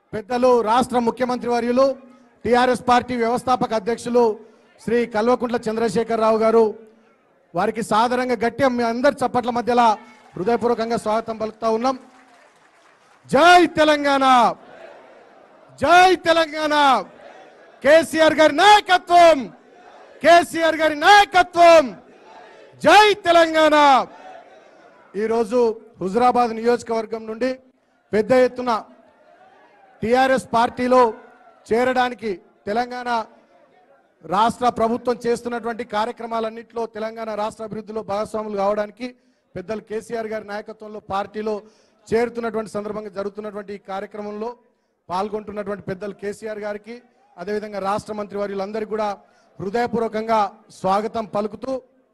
పెద్దలు రాష్ట్ర ముఖ్యమంత్రి వర్యులు టిఆర్ఎస్ పార్టీ వ్యవస్థాపక అధ్యక్షులు శ్రీ కల్వకుంట్ల చంద్రశేఖరరావు గారు వారికి సాదరంగా గట్టిగా మీ అందరి చప్పట్ల మధ్యలో హృదయపూర్వకంగా స్వాగతం పలుకుతా ఉన్నాం జై తెలంగాణ జై తెలంగాణ కేసీఆర్ గారి నాయకత్వం కేసీఆర్ గారి నాయకత్వం జై తెలంగాణ ఈరోజు హుజురాబాద్ నియోజకవర్గం నుండి పెద్ద ఎత్తున టిఆర్ఎస్ పార్టీలో చేరడానికి తెలంగాణ రాష్ట్ర ప్రభుత్వం చేస్తున్నటువంటి కార్యక్రమాలన్నింటిలో తెలంగాణ రాష్ట్ర అభివృద్ధిలో భాగస్వాములు కావడానికి పెద్దలు కేసీఆర్ గారి నాయకత్వంలో పార్టీలో చేరుతున్నటువంటి సందర్భంగా జరుగుతున్నటువంటి ఈ కార్యక్రమంలో పాల్గొంటున్నటువంటి పెద్దలు కేసీఆర్ గారికి అదేవిధంగా రాష్ట్ర మంత్రి వర్యులందరికీ కూడా హృదయపూర్వకంగా స్వాగతం పలుకుతూ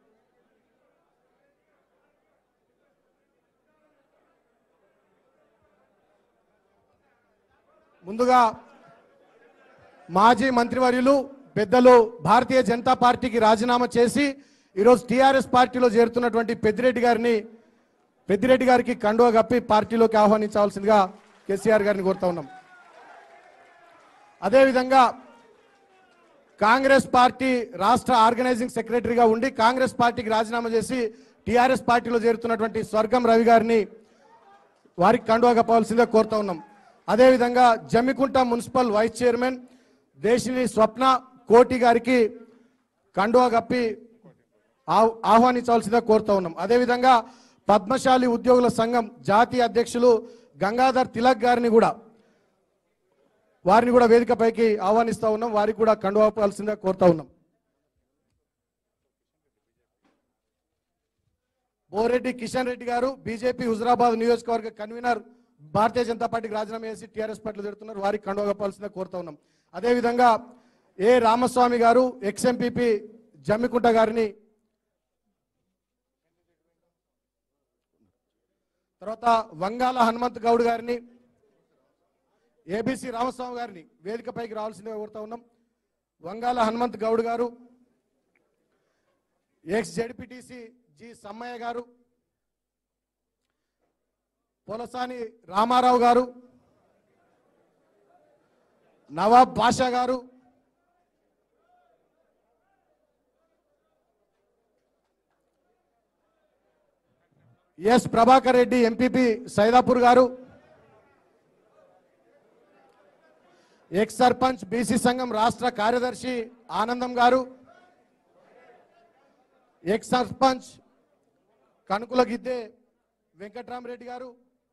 ముందుగా మాజీ మంత్రివర్యులు పెద్దలు భారతీయ జనతా పార్టీకి రాజీనామా చేసి ఈరోజు టీఆర్ఎస్ పార్టీలో చేరుతున్నటువంటి పెద్దిరెడ్డి గారిని పెద్దిరెడ్డి గారికి కండువ కప్పి పార్టీలోకి ఆహ్వానించవలసిందిగా కేసీఆర్ గారిని కోరుతా ఉన్నాం అదేవిధంగా కాంగ్రెస్ పార్టీ రాష్ట్ర ఆర్గనైజింగ్ సెక్రటరీగా ఉండి కాంగ్రెస్ పార్టీకి రాజీనామా చేసి టీఆర్ఎస్ పార్టీలో చేరుతున్నటువంటి స్వర్గం రవి గారిని వారికి కండువా కప్పవలసిందిగా కోరుతా ఉన్నాం అదేవిధంగా Jammikunta municipal vice chairman Desini Swapna Koti గారికి కండువా కప్పి ఆహ్- ఆహ్వానించవలసిందిగా కోరుతా ఉన్నాం అదేవిధంగా పద్మశాలి ఉద్యోగుల సంఘం జాతీయ అధ్యక్షులు గంగాధర్ తిలక్ గారిని కూడా వారిని కూడా వేదికపైకి ఆహ్వానిస్తా ఉన్నాం వారికి కూడా కండువా కప్పాల్సిందిగా కోరుతా ఉన్నాం బోరెడ్డి కిషన్ రెడ్డి గారు బీజేపీ హుజరాబాద్ నియోజకవర్గ కన్వీనర్ భారతీయ జనతా పార్టీకి రాజీనామా చేసి టీఆర్ఎస్ పార్టీలో జరుగుతున్నారు వారికి కండువా కప్పాల్సిందిగా కోరుతా ఉన్నాం అదేవిధంగా ఏ రామస్వామి గారు ఎక్స్ఎంపీపీ జమ్మికుంట గారిని తర్వాత వంగాల హనుమంత్ గౌడ్ గారిని ఏబిసి రామస్వామి గారిని వేదికపైకి రావాల్సిందిగా కోరుతా ఉన్నాం వంగాల హనుమంత్ గౌడ్ గారు ఎక్స్ జెడ్పీటీసీ జి సమ్మయ్య గారు పొలసాని రామారావు గారు నవాబ్ బాషా గారు ఎస్ ప్రభాకర్ రెడ్డి ఎంపీపీ సైదాపూర్ గారు ఎక్స్ సర్పంచ్ బీసీ సంఘం రాష్ట్ర కార్యదర్శి ఆనందం గారు ఎక్స్ సర్పంచ్ కనుకుల గిద్దే వెంకట్రామరెడ్డి గారు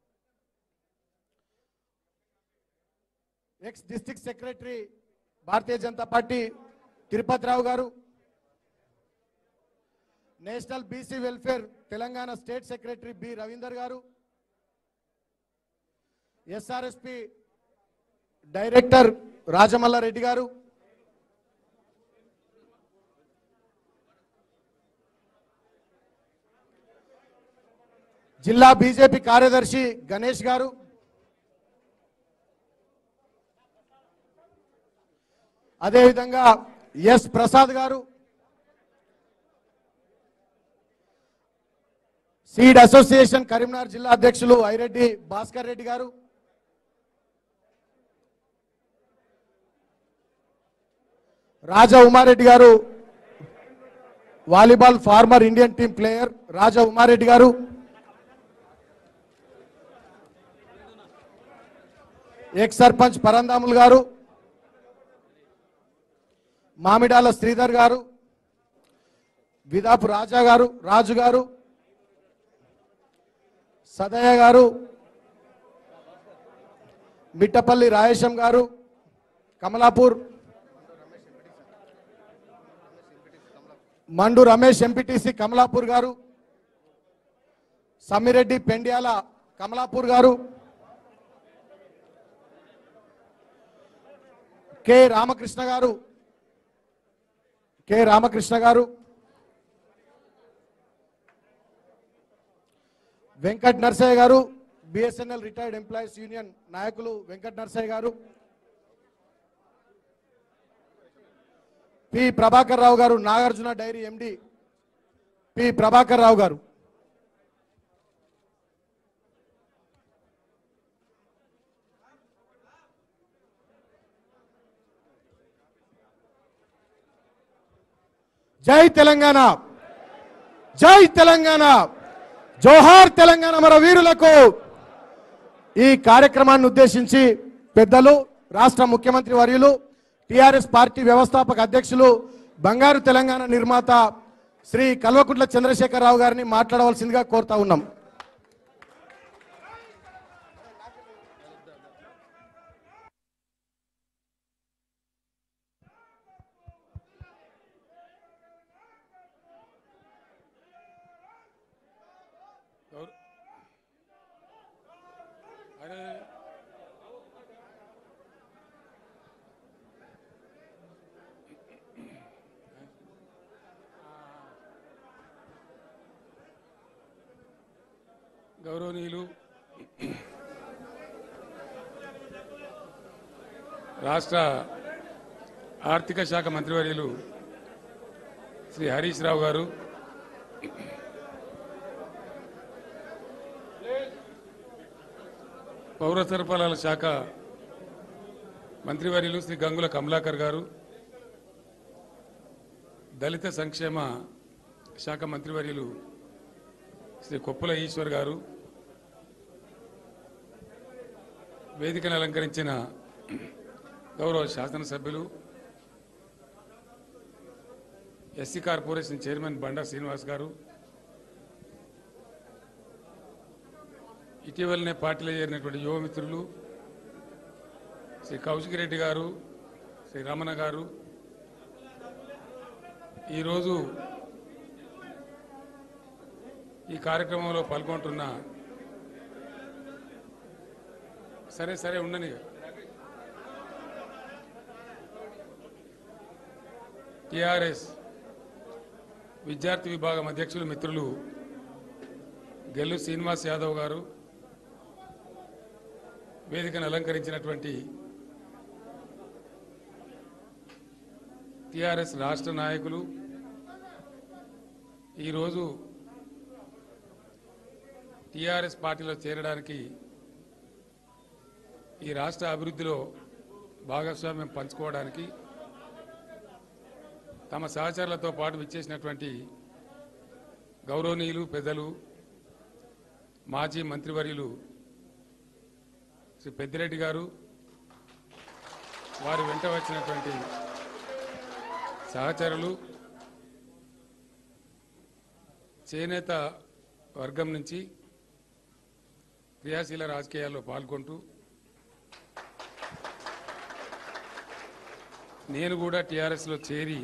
ex district secretary Bharatiya Janata party Tirupathirao గారు national BC welfare Telangana state secretary B Ravinder గారు ఎస్ఆర్ఎస్పి డైరెక్టర్ రాజమల్ల రెడ్డి గారు జిల్లా బీజేపీ కార్యదర్శి గణేష్ గారు అదేవిధంగా ఎస్ ప్రసాద్ గారు సీడ్ అసోసియేషన్ కరీంనగర్ జిల్లా అధ్యక్షులు ఐరెడ్డి భాస్కర్ రెడ్డి గారు రాజా ఉమారెడ్డి గారు volleyball former Indian team player Raja Umareddy గారు ఎక్స్ సర్పంచ్ పరందాములు గారు మామిడాల శ్రీధర్ గారు విదాపు రాజా గారు రాజు గారు సదయ్య గారు మిట్టపల్లి రాయేశం గారు కమలాపూర్ మండు రమేష్ ఎంపీటీసీ కమలాపూర్ గారు సమ్మిరెడ్డి పెండ్యాల కమలాపూర్ గారు కె రామకృష్ణ గారు కె రామకృష్ణ గారు వెంకట్ నర్సయ్య గారు బిఎస్ఎన్ఎల్ రిటైర్డ్ ఎంప్లాయీస్ యూనియన్ నాయకులు వెంకట్ నర్సయ్య గారు పి ప్రభాకర్ రావు గారు Nagarjuna dairy MD P Prabhakar Rao గారు జై తెలంగాణ జై తెలంగాణ జోహార్ తెలంగాణ మన వీరులకు ఈ కార్యక్రమాన్ని ఉద్దేశించి పెద్దలు రాష్ట్ర ముఖ్యమంత్రి వర్యులు టిఆర్ఎస్ పార్టీ వ్యవస్థాపక అధ్యక్షులు బంగారు తెలంగాణ నిర్మాత శ్రీ కల్వకుంట్ల చంద్రశేఖరరావు గారిని మాట్లాడవలసిందిగా కోరుతా ఉన్నాం గౌర- అరే గౌరవనీయులు రాష్ట్ర ఆర్థిక శాఖ మంత్రివర్యులు శ్రీ హరీష్ రావు గారు పౌర సరఫరాల శాఖ మంత్రివర్యులు శ్రీ గంగుల కమలాకర్ గారు దళిత సంక్షేమ శాఖ మంత్రివర్యులు శ్రీ కొప్పుల ఈశ్వర్ గారు వేదికను అలంకరించిన గౌరవ శాసనసభ్యులు SC corporation chairman Banda Srinivas గారు ఇటీవలనే పార్టీలో చేరినటువంటి యువ మిత్రులు శ్రీ కౌశిక్ రెడ్డి గారు శ్రీ రమణ గారు ఈరోజు ఈ కార్యక్రమంలో పాల్గొంటున్న సరే సరే ఉండని టిఆర్ఎస్ విద్యార్థి విభాగం అధ్యక్షులు మిత్రులు గెల్లు శ్రీనివాస్ యాదవ్ గారు వేదికను అలంకరించినటువంటి టిఆర్ఎస్ రాష్ట్ర నాయకులు ఈరోజు టిఆర్ఎస్ పార్టీలో చేరడానికి ఈ రాష్ట్ర అభివృద్ధిలో భాగస్వామ్యం పంచుకోవడానికి తమ సహచరులతో పాటు విచ్చేసినటువంటి గౌరవనీయులు పెద్దలు మాజీ మంత్రివర్యులు శ్రీ పెద్దిరెడ్డి గారు వారి వెంట వచ్చినటువంటి సహచరులు చేనేత వర్గం నుంచి క్రియాశీల రాజకీయాల్లో పాల్గొంటూ నేను కూడా టీఆర్ఎస్లో చేరి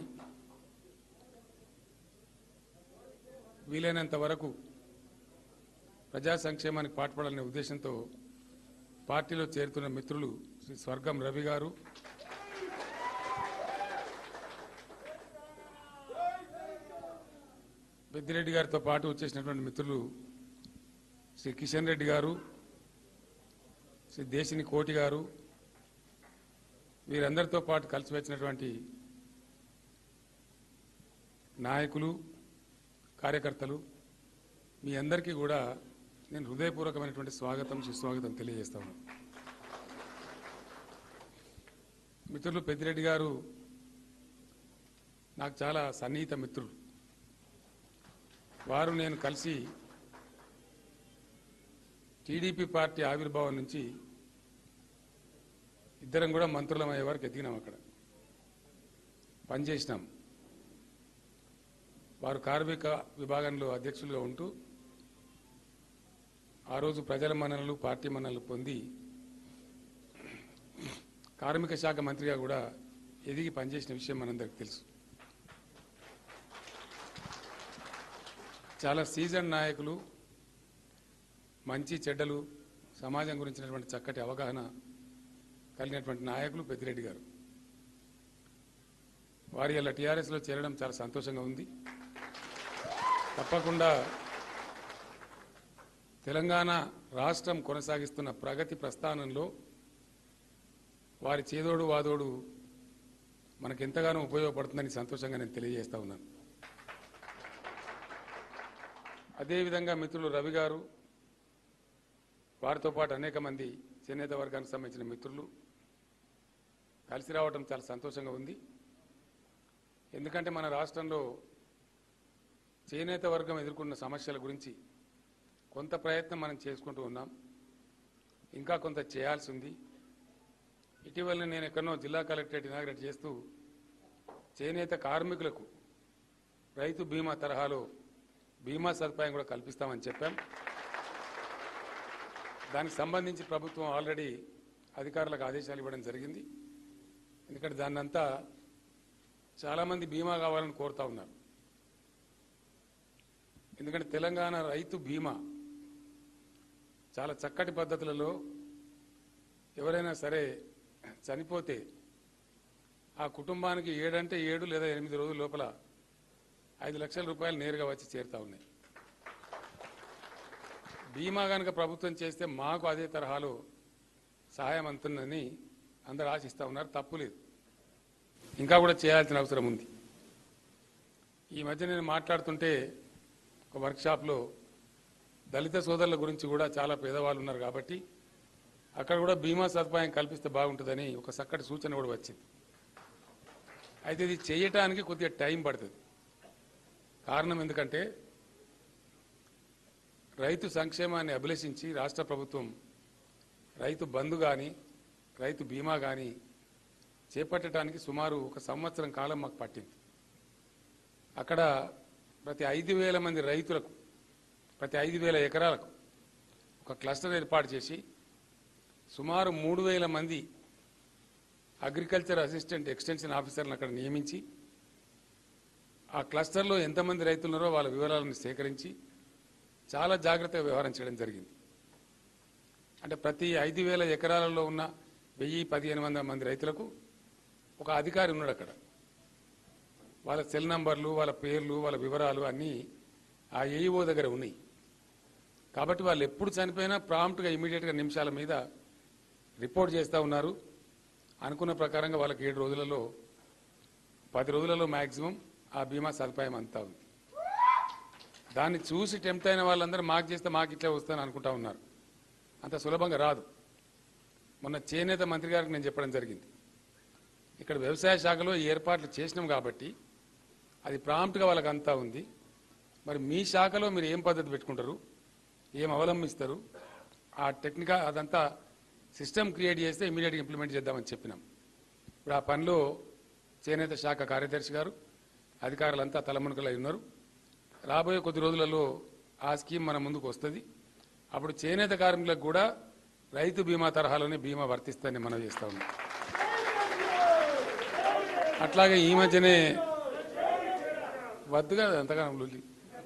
వీలైనంత వరకు ప్రజా సంక్షేమానికి పాటుపడాలనే ఉద్దేశంతో పార్టీలో చేరుతున్న మిత్రులు శ్రీ స్వర్గం రవి గారు పెద్దిరెడ్డి గారితో పాటు వచ్చేసినటువంటి మిత్రులు శ్రీ కిషన్ రెడ్డి గారు శ్రీ దేశిని కోటి గారు వీరందరితో పాటు కలిసి వచ్చినటువంటి నాయకులు కార్యకర్తలు మీ అందరికీ కూడా నేను హృదయపూర్వకమైనటువంటి స్వాగతం సుస్వాగతం తెలియజేస్తాను మిత్రులు పెద్దిరెడ్డి గారు నాకు చాలా సన్నిహిత మిత్రులు వారు నేను కలిసి టీడీపీ పార్టీ ఆవిర్భావం నుంచి ఇద్దరం కూడా మంత్రులం అయ్యే వరకు ఎదిగినాం అక్కడ పనిచేసినాం వారు కార్మిక విభాగంలో అధ్యక్షులుగా ఉంటూ ఆ రోజు ప్రజల మన్ననలు పార్టీ మన్ననలు పొంది కార్మిక శాఖ మంత్రిగా కూడా ఎదిగి పనిచేసిన విషయం మనందరికి తెలుసు చాలా సీజన్ నాయకులు మంచి చెడ్డలు సమాజం గురించినటువంటి చక్కటి అవగాహన కలిగినటువంటి నాయకులు పెద్దిరెడ్డి గారు వారి ఇలా టీఆర్ఎస్లో చేరడం చాలా సంతోషంగా ఉంది తప్పకుండా తెలంగాణ రాష్ట్రం కొనసాగిస్తున్న ప్రగతి ప్రస్థానంలో వారి చేదోడు వాదోడు మనకు ఎంతగానో ఉపయోగపడుతుందని సంతోషంగా నేను తెలియజేస్తా ఉన్నాను అదేవిధంగా మిత్రులు రవి గారు వారితో పాటు అనేక మంది చేనేత వర్గానికి సంబంధించిన మిత్రులు కలిసి రావడం చాలా సంతోషంగా ఉంది ఎందుకంటే మన రాష్ట్రంలో చేనేత వర్గం ఎదుర్కొన్న సమస్యల గురించి కొంత ప్రయత్నం మనం చేసుకుంటూ ఉన్నాం ఇంకా కొంత చేయాల్సి ఉంది ఇటీవల నేను ఎక్కడనో జిల్లా కలెక్టరేట్ ఇనాగ్రేట్ చేస్తూ చేనేత కార్మికులకు రైతు బీమా తరహాలో బీమా సదుపాయం కూడా కల్పిస్తామని చెప్పాం దానికి సంబంధించి ప్రభుత్వం ఆల్రెడీ అధికారులకు ఆదేశాలు ఇవ్వడం జరిగింది ఎందుకంటే దాన్నంతా చాలామంది బీమా కావాలని కోరుతా ఉన్నారు ఎందుకంటే తెలంగాణ రైతు బీమా చాలా చక్కటి పద్ధతులలో ఎవరైనా సరే చనిపోతే ఆ కుటుంబానికి ఏడంటే ఏడు లేదా ఎనిమిది రోజుల లోపల ఐదు లక్షల రూపాయలు నేరుగా వచ్చి చేరుతా ఉన్నాయి బీమా కనుక ప్రభుత్వం చేస్తే మాకు అదే తరహాలో సహాయం అందుతుందని అందరు ఆశిస్తూ ఉన్నారు తప్పు లేదు ఇంకా కూడా చేయాల్సిన అవసరం ఉంది ఈ మధ్య నేను మాట్లాడుతుంటే ఒక వర్క్షాప్లో దళిత సోదరుల గురించి కూడా చాలా పేదవాళ్ళు ఉన్నారు కాబట్టి అక్కడ కూడా బీమా సదుపాయం కల్పిస్తే బాగుంటుందని ఒక చక్కటి సూచన కూడా వచ్చింది అయితే ఇది చేయటానికి కొద్దిగా టైం పడుతుంది కారణం ఎందుకంటే రైతు సంక్షేమాన్ని అభిలషించి రాష్ట్ర ప్రభుత్వం రైతు బంధు కానీ రైతు బీమా కానీ చేపట్టడానికి సుమారు ఒక సంవత్సరం కాలం మాకు పట్టింది అక్కడ ప్రతి ఐదు వేల మంది రైతులకు ప్రతి ఐదు వేల ఎకరాలకు ఒక క్లస్టర్ ఏర్పాటు చేసి సుమారు మూడు వేల మంది అగ్రికల్చర్ అసిస్టెంట్ ఎక్స్టెన్షన్ ఆఫీసర్లను అక్కడ నియమించి ఆ క్లస్టర్లో ఎంతమంది రైతులు ఉన్నారో వాళ్ళ వివరాలను సేకరించి చాలా జాగ్రత్తగా వ్యవహరించడం జరిగింది అంటే ప్రతి ఐదు వేల ఎకరాలలో ఉన్న వెయ్యి పదిహేను వందల మంది రైతులకు ఒక అధికారి ఉన్నాడు అక్కడ వాళ్ళ సెల్ నంబర్లు వాళ్ళ పేర్లు వాళ్ళ వివరాలు అన్నీ ఆ ఏఈఓ దగ్గర ఉన్నాయి కాబట్టి వాళ్ళు ఎప్పుడు చనిపోయినా ప్రాంప్ట్గా ఇమీడియట్గా నిమిషాల మీద రిపోర్ట్ చేస్తూ ఉన్నారు అనుకున్న ప్రకారంగా వాళ్ళకి ఏడు రోజులలో పది రోజులలో మ్యాక్సిమం ఆ బీమా సదుపాయం అంతా ఉంది దాన్ని చూసి టెంప్ట్ అయిన వాళ్ళందరూ మాకు చేస్తే మాకు ఇట్లే వస్తాను అనుకుంటా ఉన్నారు అంత సులభంగా రాదు మొన్న చేనేత మంత్రి గారికి నేను చెప్పడం జరిగింది ఇక్కడ వ్యవసాయ శాఖలో ఈ ఏర్పాట్లు చేసినాం కాబట్టి అది ప్రాంప్ట్గా వాళ్ళకి అంతా ఉంది మరి మీ శాఖలో మీరు ఏం పద్ధతి పెట్టుకుంటారు ఏం అవలంబిస్తారు ఆ టెక్నికల్ అదంతా సిస్టమ్ క్రియేట్ చేస్తే ఇమీడియట్గా ఇంప్లిమెంట్ చేద్దామని చెప్పినాం ఇప్పుడు ఆ పనిలో చేనేత శాఖ కార్యదర్శి గారు అధికారులంతా తలమునకలై ఉన్నారు రాబోయే కొద్ది రోజులలో ఆ స్కీమ్ మన ముందుకు వస్తుంది అప్పుడు చేనేత కార్మికులకు కూడా రైతు బీమా తరహాలోనే బీమా వర్తిస్తుందని మనం చేస్తా ఉన్నాం అట్లాగే ఈ మధ్యనే వద్దుగా అంతగా లొల్లి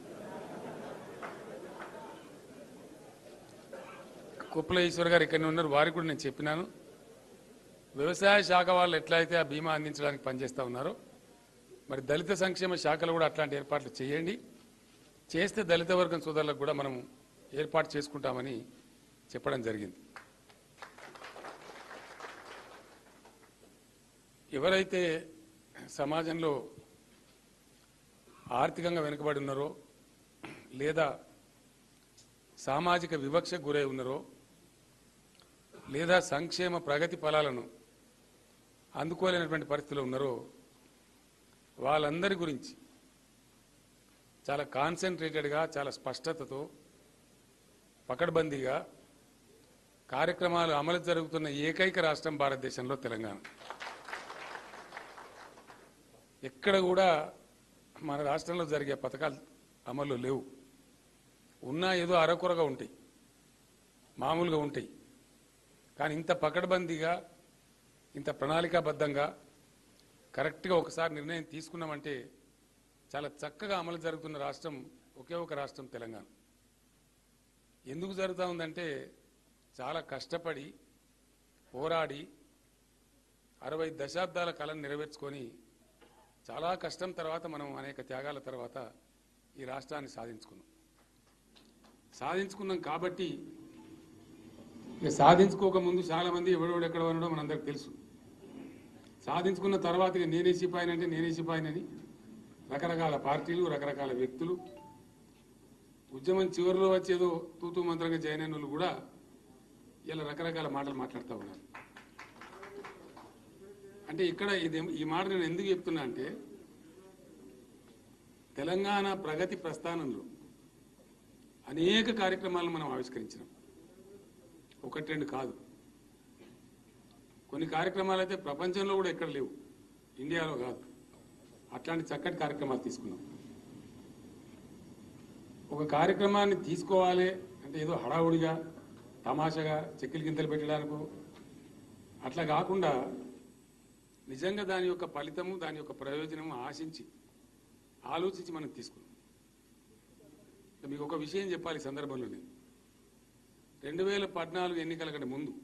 కుప్పల ఈశ్వర్ గారు ఇక్కడనే ఉన్నారు వారికి కూడా నేను చెప్పినాను వ్యవసాయ శాఖ వాళ్ళు ఎట్లయితే ఆ బీమా అందించడానికి పనిచేస్తూ ఉన్నారో మరి దళిత సంక్షేమ శాఖలు కూడా అట్లాంటి ఏర్పాట్లు చేయండి చేస్తే దళిత వర్గం సోదరులకు కూడా మనం ఏర్పాటు చేసుకుంటామని చెప్పడం జరిగింది ఎవరైతే సమాజంలో ఆర్థికంగా వెనుకబడి ఉన్నారో లేదా సామాజిక వివక్షకు గురై ఉన్నారో లేదా సంక్షేమ ప్రగతి ఫలాలను అందుకోలేనటువంటి పరిస్థితిలో ఉన్నారో వాళ్ళందరి గురించి చాలా కాన్సన్ట్రేటెడ్గా చాలా స్పష్టతతో పకడ్బందీగా కార్యక్రమాలు అమలు జరుగుతున్న ఏకైక రాష్ట్రం భారతదేశంలో తెలంగాణ ఎక్కడ కూడా మన రాష్ట్రంలో జరిగే పథకాలు అమల్లో లేవు ఉన్నా ఏదో అరకొరగా ఉంటాయి మామూలుగా ఉంటాయి కానీ ఇంత పకడ్బందీగా ఇంత ప్రణాళికాబద్ధంగా కరెక్ట్గా ఒకసారి నిర్ణయం తీసుకున్నామంటే చాలా చక్కగా అమలు జరుగుతున్న రాష్ట్రం ఒకే ఒక రాష్ట్రం తెలంగాణ ఎందుకు జరుగుతూ ఉందంటే చాలా కష్టపడి పోరాడి అరవై దశాబ్దాల కళను నెరవేర్చుకొని చాలా కష్టం తర్వాత మనం అనేక త్యాగాల తర్వాత ఈ రాష్ట్రాన్ని సాధించుకున్నాం సాధించుకున్నాం కాబట్టి ఇక సాధించుకోక ముందు చాలా మంది ఎవడెవడు ఎక్కడ ఉన్నాడో మనందరికి తెలుసు సాధించుకున్న తర్వాత ఇక నేనే సిపాయినంటే నేనే సిపాయినని రకరకాల పార్టీలు రకరకాల వ్యక్తులు ఉద్యమం చివరిలో వచ్చేదో తూతూ మంత్రంగా జాయిన్ అయిన వాళ్ళు కూడా ఇలా రకరకాల మాటలు మాట్లాడుతూ ఉన్నారు అంటే ఇక్కడ ఇది ఈ మాట నేను ఎందుకు చెప్తున్నా అంటే తెలంగాణ ప్రగతి ప్రస్థానంలో అనేక కార్యక్రమాలను మనం ఆవిష్కరించినాం ఒకటి రెండు కాదు కొన్ని కార్యక్రమాలు అయితే ప్రపంచంలో కూడా ఎక్కడ లేవు ఇండియాలో కాదు అట్లాంటి చక్కటి కార్యక్రమాలు తీసుకున్నాం ఒక కార్యక్రమాన్ని తీసుకోవాలి అంటే ఏదో హడావుడిగా తమాషగా చెక్కిలి గింతలు పెట్టడానికో అట్లా కాకుండా నిజంగా దాని యొక్క ఫలితము దాని యొక్క ప్రయోజనము ఆశించి ఆలోచించి మనం తీసుకున్నాం ఇక మీకు ఒక విషయం చెప్పాలి ఈ సందర్భంలో నేను రెండు వేల పద్నాలుగు ఎన్నికల కంటే ముందు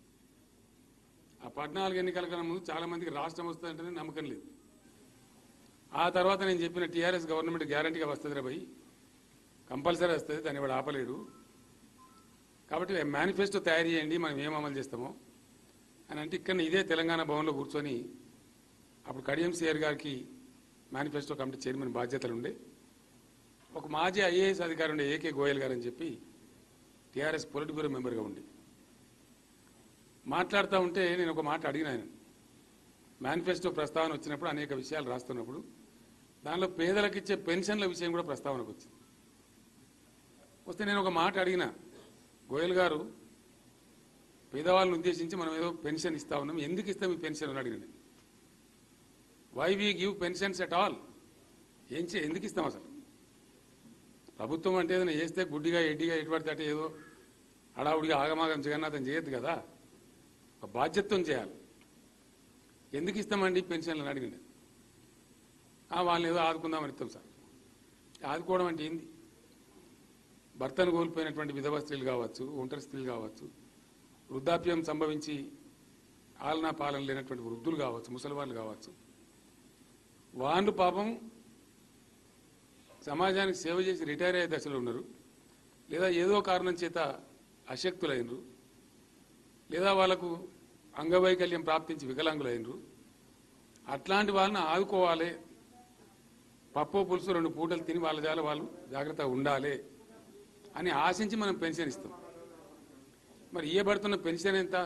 ఆ పద్నాలుగు ఎన్నికల కన్నా ముందు చాలా మందికి రాష్ట్రం వస్తుందంటేనే నమ్మకం లేదు ఆ తర్వాత నేను చెప్పిన టీఆర్ఎస్ గవర్నమెంట్ గ్యారంటీగా వస్తుంది భయ్ కంపల్సరీ వస్తుంది దాన్ని వాడు ఆపలేడు కాబట్టి మేనిఫెస్టో తయారు చేయండి మనం ఏం అమలు చేస్తామో అని అంటే ఇక్కడ ఇదే తెలంగాణ భవన్లో కూర్చొని అప్పుడు కడియం సిఆర్ గారికి మేనిఫెస్టో కమిటీ చైర్మన్ బాధ్యతలు ఉండే ఒక మాజీ ఐఏఎస్ అధికారి ఉండే ఏకే గోయల్ గారు అని చెప్పి టీఆర్ఎస్ పొలిట్ బ్యూరో మెంబర్గా ఉండి మాట్లాడుతూ ఉంటే నేను ఒక మాట అడిగిన ఆయన మేనిఫెస్టో ప్రస్తావన వచ్చినప్పుడు అనేక విషయాలు రాస్తున్నప్పుడు దానిలో పేదలకు ఇచ్చే పెన్షన్ల విషయం కూడా ప్రస్తావనకు వచ్చింది వస్తే నేను ఒక మాట అడిగిన గోయల్ గారు పేదవాళ్ళని ఉద్దేశించి మనం ఏదో పెన్షన్ ఇస్తా ఉన్నాం ఎందుకు ఇస్తాం ఈ పెన్షన్ అని అడిగిన why we give pensions at all ఏం చే ఎందుకు ఇస్తాం అసలు ప్రభుత్వం అంటే ఏదైనా చేస్తే గుడ్డిగా ఎడ్డిగా ఎటు పడితే అటే ఏదో హడావుడిగా ఆగమాగం జగన్నాథం చేయొద్దు కదా ఒక బాధ్యతతో చేయాలి ఎందుకు ఇస్తామండి పెన్షన్లు అని అడిగింది "ఆ, వాళ్ళని ఏదో ఆదుకుందామని ఇస్తాం సార్ ఆదుకోవడం అంటే ఏంది భర్తను కోల్పోయినటువంటి విధవ స్త్రీలు కావచ్చు ఒంటరి స్త్రీలు కావచ్చు వృద్ధాప్యం సంభవించి ఆలనా పాలన లేనటువంటి వృద్ధులు కావచ్చు ముసలివాళ్ళు కావచ్చు వాళ్ళు పాపం సమాజానికి సేవ చేసి రిటైర్ అయ్యే దశలో ఉన్నారు లేదా ఏదో కారణం చేత అశక్తులైనరు లేదా వాళ్ళకు అంగవైకల్యం ప్రాప్తించి వికలాంగులైనరు అట్లాంటి వాళ్ళని ఆదుకోవాలి పప్పు పులుసు రెండు పూటలు తిని వాళ్ళ జాల వాళ్ళు జాగ్రత్తగా ఉండాలి అని ఆశించి మనం పెన్షన్ ఇస్తాం మరి ఇయ్యబడుతున్న పెన్షన్ ఎంత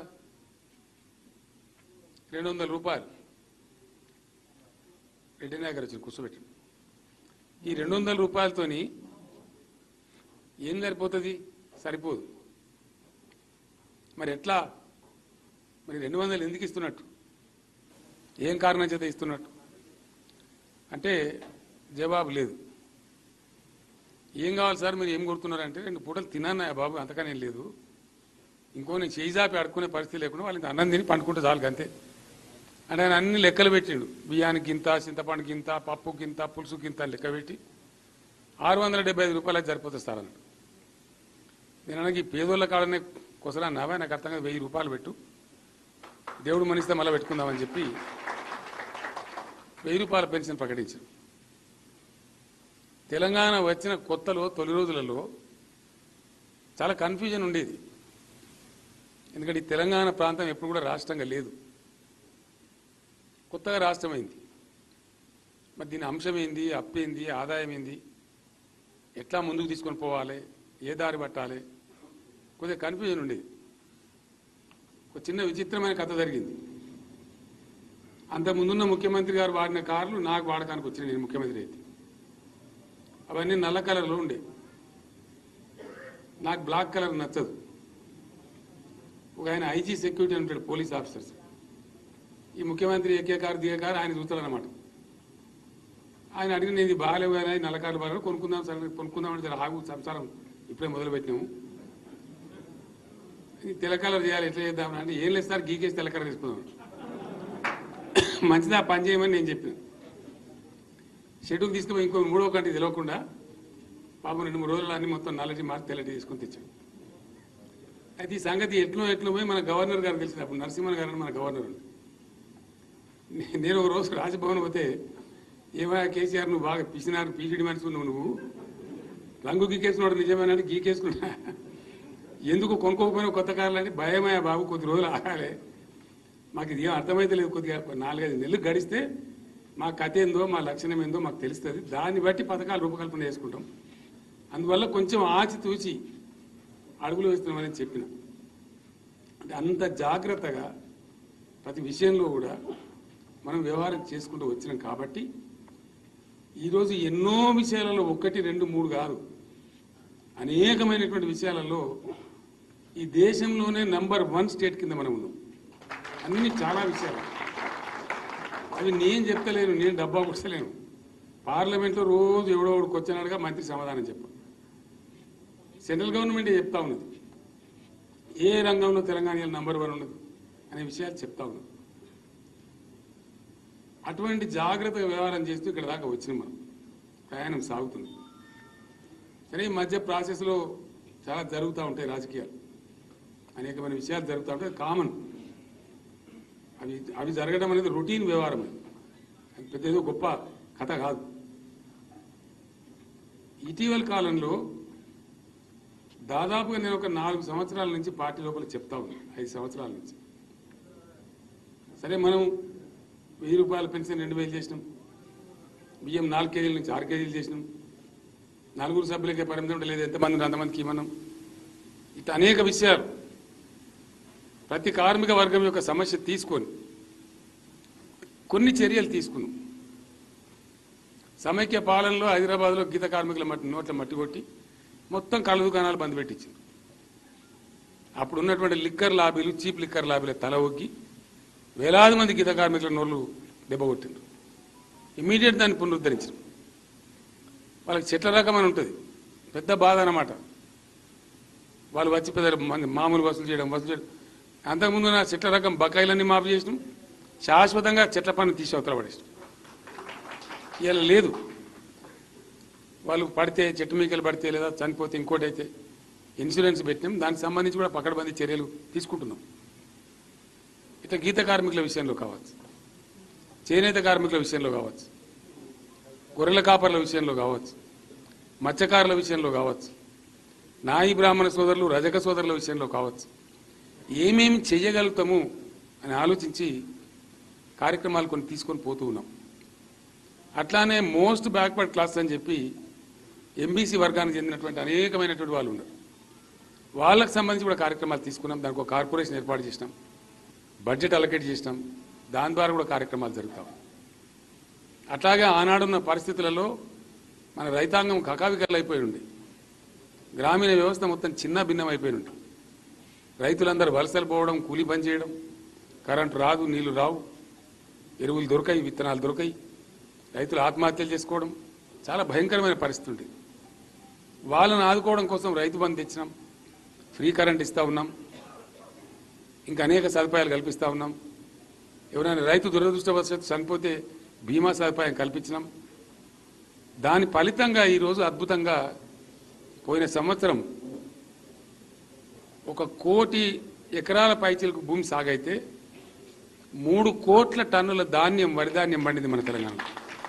రెండు వందల రూపాయలు రెడ్డి నాయకర్ వచ్చి కూర్చోబెట్టండి ఈ రెండు వందల రూపాయలతోని ఏం సరిపోతుంది సరిపోదు మరి ఎట్లా మరి రెండు వందలు ఎందుకు ఇస్తున్నట్టు ఏం కారణం చేత ఇస్తున్నట్టు అంటే జవాబు లేదు ఏం కావాలి సార్ మీరు ఏం కొడుతున్నారంటే రెండు పూటలు తిన్నాను బాబు అంతకనే లేదు ఇంకో నేను చేయి జాపి అడుక్కునే పరిస్థితి లేకుండా వాళ్ళకి అన్నం తిని పండుకుంటే చాలు అంతే అంటే ఆయన అన్ని లెక్కలు పెట్టిండు బియ్యానికి గింత చింతపండు గింత పప్పు గింత పులుసు గింత లెక్క పెట్టి ఆరు వందల డెబ్బై ఐదు రూపాయలకు సరిపోతుంది సార్ అన్నాడు నేను అనగా ఈ పేదోళ్ళ కాడనే కొసరా నావా నాకు అర్థం కాదు వెయ్యి రూపాయలు పెట్టు దేవుడు మనిస్తే మళ్ళీ పెట్టుకుందామని చెప్పి వెయ్యి రూపాయల పెన్షన్ ప్రకటించారు తెలంగాణ వచ్చిన కొత్తలో తొలి రోజులలో చాలా కన్ఫ్యూజన్ ఉండేది ఎందుకంటే ఈ తెలంగాణ ప్రాంతం ఎప్పుడు కూడా రాష్ట్రంగా లేదు కొత్తగా రాష్ట్రం అయింది మరి దీని అంశం ఏంది అప్పేంది ఆదాయం ఏంది ఎట్లా ముందుకు తీసుకొని పోవాలి ఏ దారి పట్టాలి కొద్దిగా కన్ఫ్యూజన్ ఉండేది ఒక చిన్న విచిత్రమైన కథ జరిగింది అంత ముందున్న ముఖ్యమంత్రి గారు వాడిన కార్లు నాకు వాడకానికి వచ్చినాయి నేను ముఖ్యమంత్రి అయితే అవన్నీ నల్ల కలర్లో ఉండే నాకు బ్లాక్ కలర్ నచ్చదు ఒక ఆయన ఐజీ సెక్యూరిటీ అని ఉంటాడు పోలీస్ ఆఫీసర్స్ ఈ ముఖ్యమంత్రి ఎక్కే కారు దిగే కారు ఆయన చూస్తాడు అనమాట ఆయన అడిగిన నేను ఇది బాగాలేవు కానీ నల్ల కార్లు బాగా కొనుక్కుందాం సరే కొనుక్కుందామని సరే ఆగు సంసారం ఇప్పుడే మొదలు పెట్టినాము ఇది తెల్ల కలర్ చేయాలి ఎట్లా చేద్దాం అంటే ఏం లేదు సార్ గీకేసి తెల్ల కలర్ తీసుకుందాం మంచిదా పని చేయమని నేను చెప్పాను షెడ్యూల్ తీసుకుపోయి ఇంకో మూడో కంటి తెలియకుండా పాపం రెండు మూడు రోజులు అన్ని మొత్తం నల్లటి మార్చి తెల్లటి తీసుకొని తెచ్చాడు అయితే ఈ సంగతి ఎట్లో ఎట్లో పోయి మన గవర్నర్ గారు తెలిసింది అప్పుడు నరసింహన్ గారు అని మన గవర్నర్ ఉండే. నే- నేను ఒక రోజు రాజభవన్ పోతే ఏమయ్యా కేసీఆర్ నువ్వు బాగా పిసినారు పీసిడి మనిషి నువ్వు నువ్వు రంగు గీకేసుకున్నాడు నిజమేనంటే గీకేసుకున్నా ఎందుకు కొనుక్కోకపోయినా కొత్త కార్లు అంటే భయమయ్యా బాబు కొద్ది రోజులు ఆగాలి మాకు ఇది ఏం అర్థమైతే లేదు కొద్దిగా నాలుగైదు నెలలు గడిస్తే మా కథ ఏందో మా లక్షణం ఏందో మాకు తెలుస్తుంది దాన్ని బట్టి పథకాలు రూపకల్పన చేసుకుంటాం అందువల్ల కొంచెం ఆచితూచి అడుగులు వేస్తున్నామని చెప్పిన అంటే అంత జాగ్రత్తగా ప్రతి విషయంలో కూడా మనం వ్యవహారం చేసుకుంటూ వచ్చినాం కాబట్టి ఈరోజు ఎన్నో విషయాలలో ఒకటి రెండు మూడు కాదు అనేకమైనటువంటి విషయాలలో ఈ దేశంలోనే నంబర్ వన్ స్టేట్ కింద మనం ఉన్నాం అన్ని చాలా విషయాలు అవి నేను చెప్తలేను నేను డబ్బా పుచ్చలేను పార్లమెంట్లో రోజు ఎవడో ఒకడికి వచ్చినాడుగా మంత్రి సమాధానం చెప్ప సెంట్రల్ గవర్నమెంట్ చెప్తా ఉన్నది ఏ రంగంలో తెలంగాణ నంబర్ వన్ ఉన్నది అనే విషయాలు చెప్తా ఉన్నది అటువంటి జాగ్రత్తగా వ్యవహారం చేస్తూ ఇక్కడ దాకా వచ్చినాం మనం ప్రయాణం సాగుతుంది సరే ఈ మధ్య ప్రాసెస్లో చాలా జరుగుతూ ఉంటాయి రాజకీయాలు అనేకమైన విషయాలు జరుగుతూ ఉంటాయి కామన్ అవి అవి జరగడం అనేది రొటీన్ వ్యవహారం అది అది పెద్ద ఏదో గొప్ప కథ కాదు ఇటీవల కాలంలో దాదాపుగా నేను ఒక నాలుగు సంవత్సరాల నుంచి పార్టీ లోపల చెప్తా ఉన్నాను ఐదు సంవత్సరాల నుంచి సరే మనం వెయ్యి రూపాయల పెన్షన్ రెండు వేలు చేసినాం బియ్యం నాలుగు కేజీల నుంచి ఆరు కేజీలు చేసినాం నలుగురు సభ్యులకే పరిమితం ఉండలేదు ఎంతమంది ఉన్నారు అంతమందికి ఇవ్వనం ఇట్లా అనేక విషయాలు ప్రతి కార్మిక వర్గం యొక్క సమస్య తీసుకొని కొన్ని చర్యలు తీసుకున్నాం సమైక్య పాలనలో హైదరాబాద్లో గీత కార్మికుల మట్టి నోట్ల మట్టి కొట్టి మొత్తం కళ్ళ దుకాణాలు బంద్ పెట్టించింది అప్పుడు ఉన్నటువంటి లిక్కర్ లాబీలు చీప్ లిక్కర్ లాబీల తల ఒగ్గి వేలాది మంది గీత కార్మికుల నోళ్ళు దెబ్బ కొట్టిండ్రు ఇమీడియట్ దాన్ని పునరుద్ధరించారు వాళ్ళకి చెట్ల రకం అని ఉంటుంది పెద్ద బాధ అన్నమాట వాళ్ళు వచ్చి పెద్ద మంది మామూలు వసూలు చేయడం వసూలు చేయడం అంతకుముందు నా చెట్ల రకం బకాయిలన్నీ మాఫీ చేసినాం శాశ్వతంగా చెట్ల పన్ను తీసి అవతల పడేసినాం ఇలా లేదు వాళ్ళు పడితే చెట్టు మీకలు పడితే లేదా చనిపోతే ఇంకోటి అయితే ఇన్సూరెన్స్ పెట్టినాం దానికి సంబంధించి కూడా పకడ్బందీ చర్యలు తీసుకుంటున్నాం ఇట్లా గీత కార్మికుల విషయంలో కావచ్చు చేనేత కార్మికుల విషయంలో కావచ్చు గొర్రెల కాపర్ల విషయంలో కావచ్చు మత్స్యకారుల విషయంలో కావచ్చు నాయి బ్రాహ్మణ సోదరులు రజక సోదరుల విషయంలో కావచ్చు ఏమేమి చెయ్యగలుగుతాము అని ఆలోచించి కార్యక్రమాలు కొన్ని తీసుకొని పోతూ ఉన్నాం అట్లానే మోస్ట్ బ్యాక్వర్డ్ క్లాస్ అని చెప్పి ఎంబీసీ వర్గానికి చెందినటువంటి అనేకమైనటువంటి వాళ్ళు ఉన్నారు వాళ్ళకి సంబంధించి కూడా కార్యక్రమాలు తీసుకున్నాం దానికి ఒక కార్పొరేషన్ ఏర్పాటు చేసినాం బడ్జెట్ అలకేట్ చేసినాం దాని ద్వారా కూడా కార్యక్రమాలు జరుగుతాం అట్లాగే ఆనాడున్న పరిస్థితులలో మన రైతాంగం కకావికలు అయిపోయి ఉండి గ్రామీణ వ్యవస్థ మొత్తం చిన్న భిన్నం అయిపోయి ఉంది రైతులందరూ వలసలు పోవడం కూలి పని చేయడం కరెంటు రాదు నీళ్లు రావు ఎరువులు దొరకాయి విత్తనాలు దొరకాయి రైతులు ఆత్మహత్యలు చేసుకోవడం చాలా భయంకరమైన పరిస్థితి ఉండేది వాళ్ళని ఆదుకోవడం కోసం రైతు బంధు తెచ్చినాం ఫ్రీ కరెంట్ ఇస్తా ఉన్నాం ఇంకా అనేక సదుపాయాలు కల్పిస్తా ఉన్నాం ఎవరైనా రైతు దురదృష్టవశాత్తు చనిపోతే బీమా సదుపాయం కల్పించినాం దాని ఫలితంగా ఈరోజు అద్భుతంగా పోయిన సంవత్సరం ఒక కోటి ఎకరాల పైచీలకు భూమి సాగైతే మూడు కోట్ల టన్నుల ధాన్యం వరి ధాన్యం పండింది మన తెలంగాణలో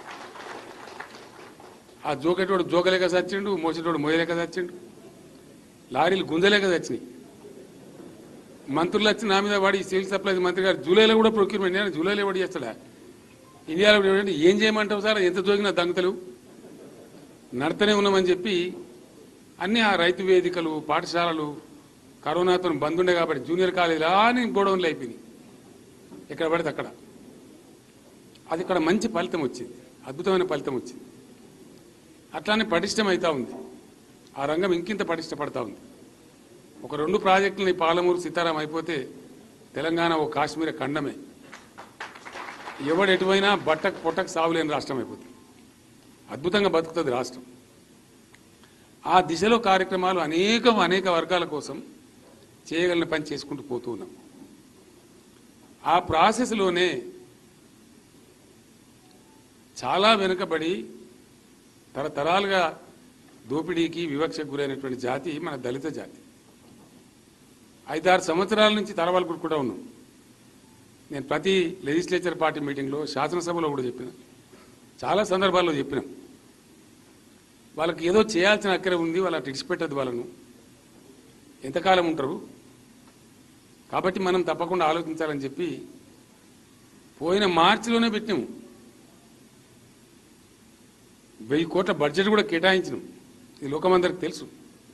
ఆ జోకేటోడు జోకలేక చచ్చిండు మోసేటోడు మోయలేక చచ్చిండు లారీలు గుంజలేక చచ్చినాయి మంత్రులు వచ్చి నా మీద వాడి సివిల్ సప్లైస్ మంత్రి గారు జూలైలో కూడా ప్రొక్యూర్మెంట్ నేను జూలైలో కూడా చేస్తాడా ఇండియాలో కూడా ఏమంటే, ఏం చేయమంటావు సార్ ఎంత జోగినా దంగతలు నడతనే ఉన్నామని చెప్పి అన్ని ఆ రైతు వేదికలు పాఠశాలలు కరోనాతో బంద్ ఉండే కాబట్టి జూనియర్ కాలేజీలు అని గోడౌన్లు అయిపోయినాయి ఎక్కడ పడితే అక్కడ అది ఇక్కడ మంచి ఫలితం వచ్చింది అద్భుతమైన ఫలితం వచ్చింది అట్లానే పటిష్టం అవుతా ఉంది ఆ రంగం ఇంకింత పటిష్టపడతా ఉంది ఒక రెండు ప్రాజెక్టులని పాలమూరు సీతారాం అయిపోతే తెలంగాణ ఓ కాశ్మీర ఖండమే ఎవడు ఎటువైనా బట్టకు పొట్టకు సాగులేని రాష్ట్రం అయిపోతుంది అద్భుతంగా బతుకుతుంది రాష్ట్రం ఆ దిశలో కార్యక్రమాలు అనేకం అనేక వర్గాల కోసం చేయగలిగిన పని చేసుకుంటూ పోతూ ఉన్నాం ఆ ప్రాసెస్లోనే చాలా వెనుకబడి తరతరాలుగా దోపిడీకి వివక్షకు గురైనటువంటి జాతి మన దళిత జాతి ఐదారు సంవత్సరాల నుంచి తరవాలు కూడా ఉన్నాం నేను ప్రతి లెజిస్లేచర్ పార్టీ మీటింగ్లో శాసనసభలో కూడా చెప్పిన చాలా సందర్భాల్లో చెప్పినాం వాళ్ళకి ఏదో చేయాల్సిన అక్కర ఉంది వాళ్ళ విడిచిపెట్టదు వాళ్ళను ఎంతకాలం ఉంటారు కాబట్టి మనం తప్పకుండా ఆలోచించాలని చెప్పి పోయిన మార్చిలోనే పెట్టినాము వెయ్యి కోట్ల బడ్జెట్ కూడా కేటాయించినాం ఇది లోకమందరికి తెలుసు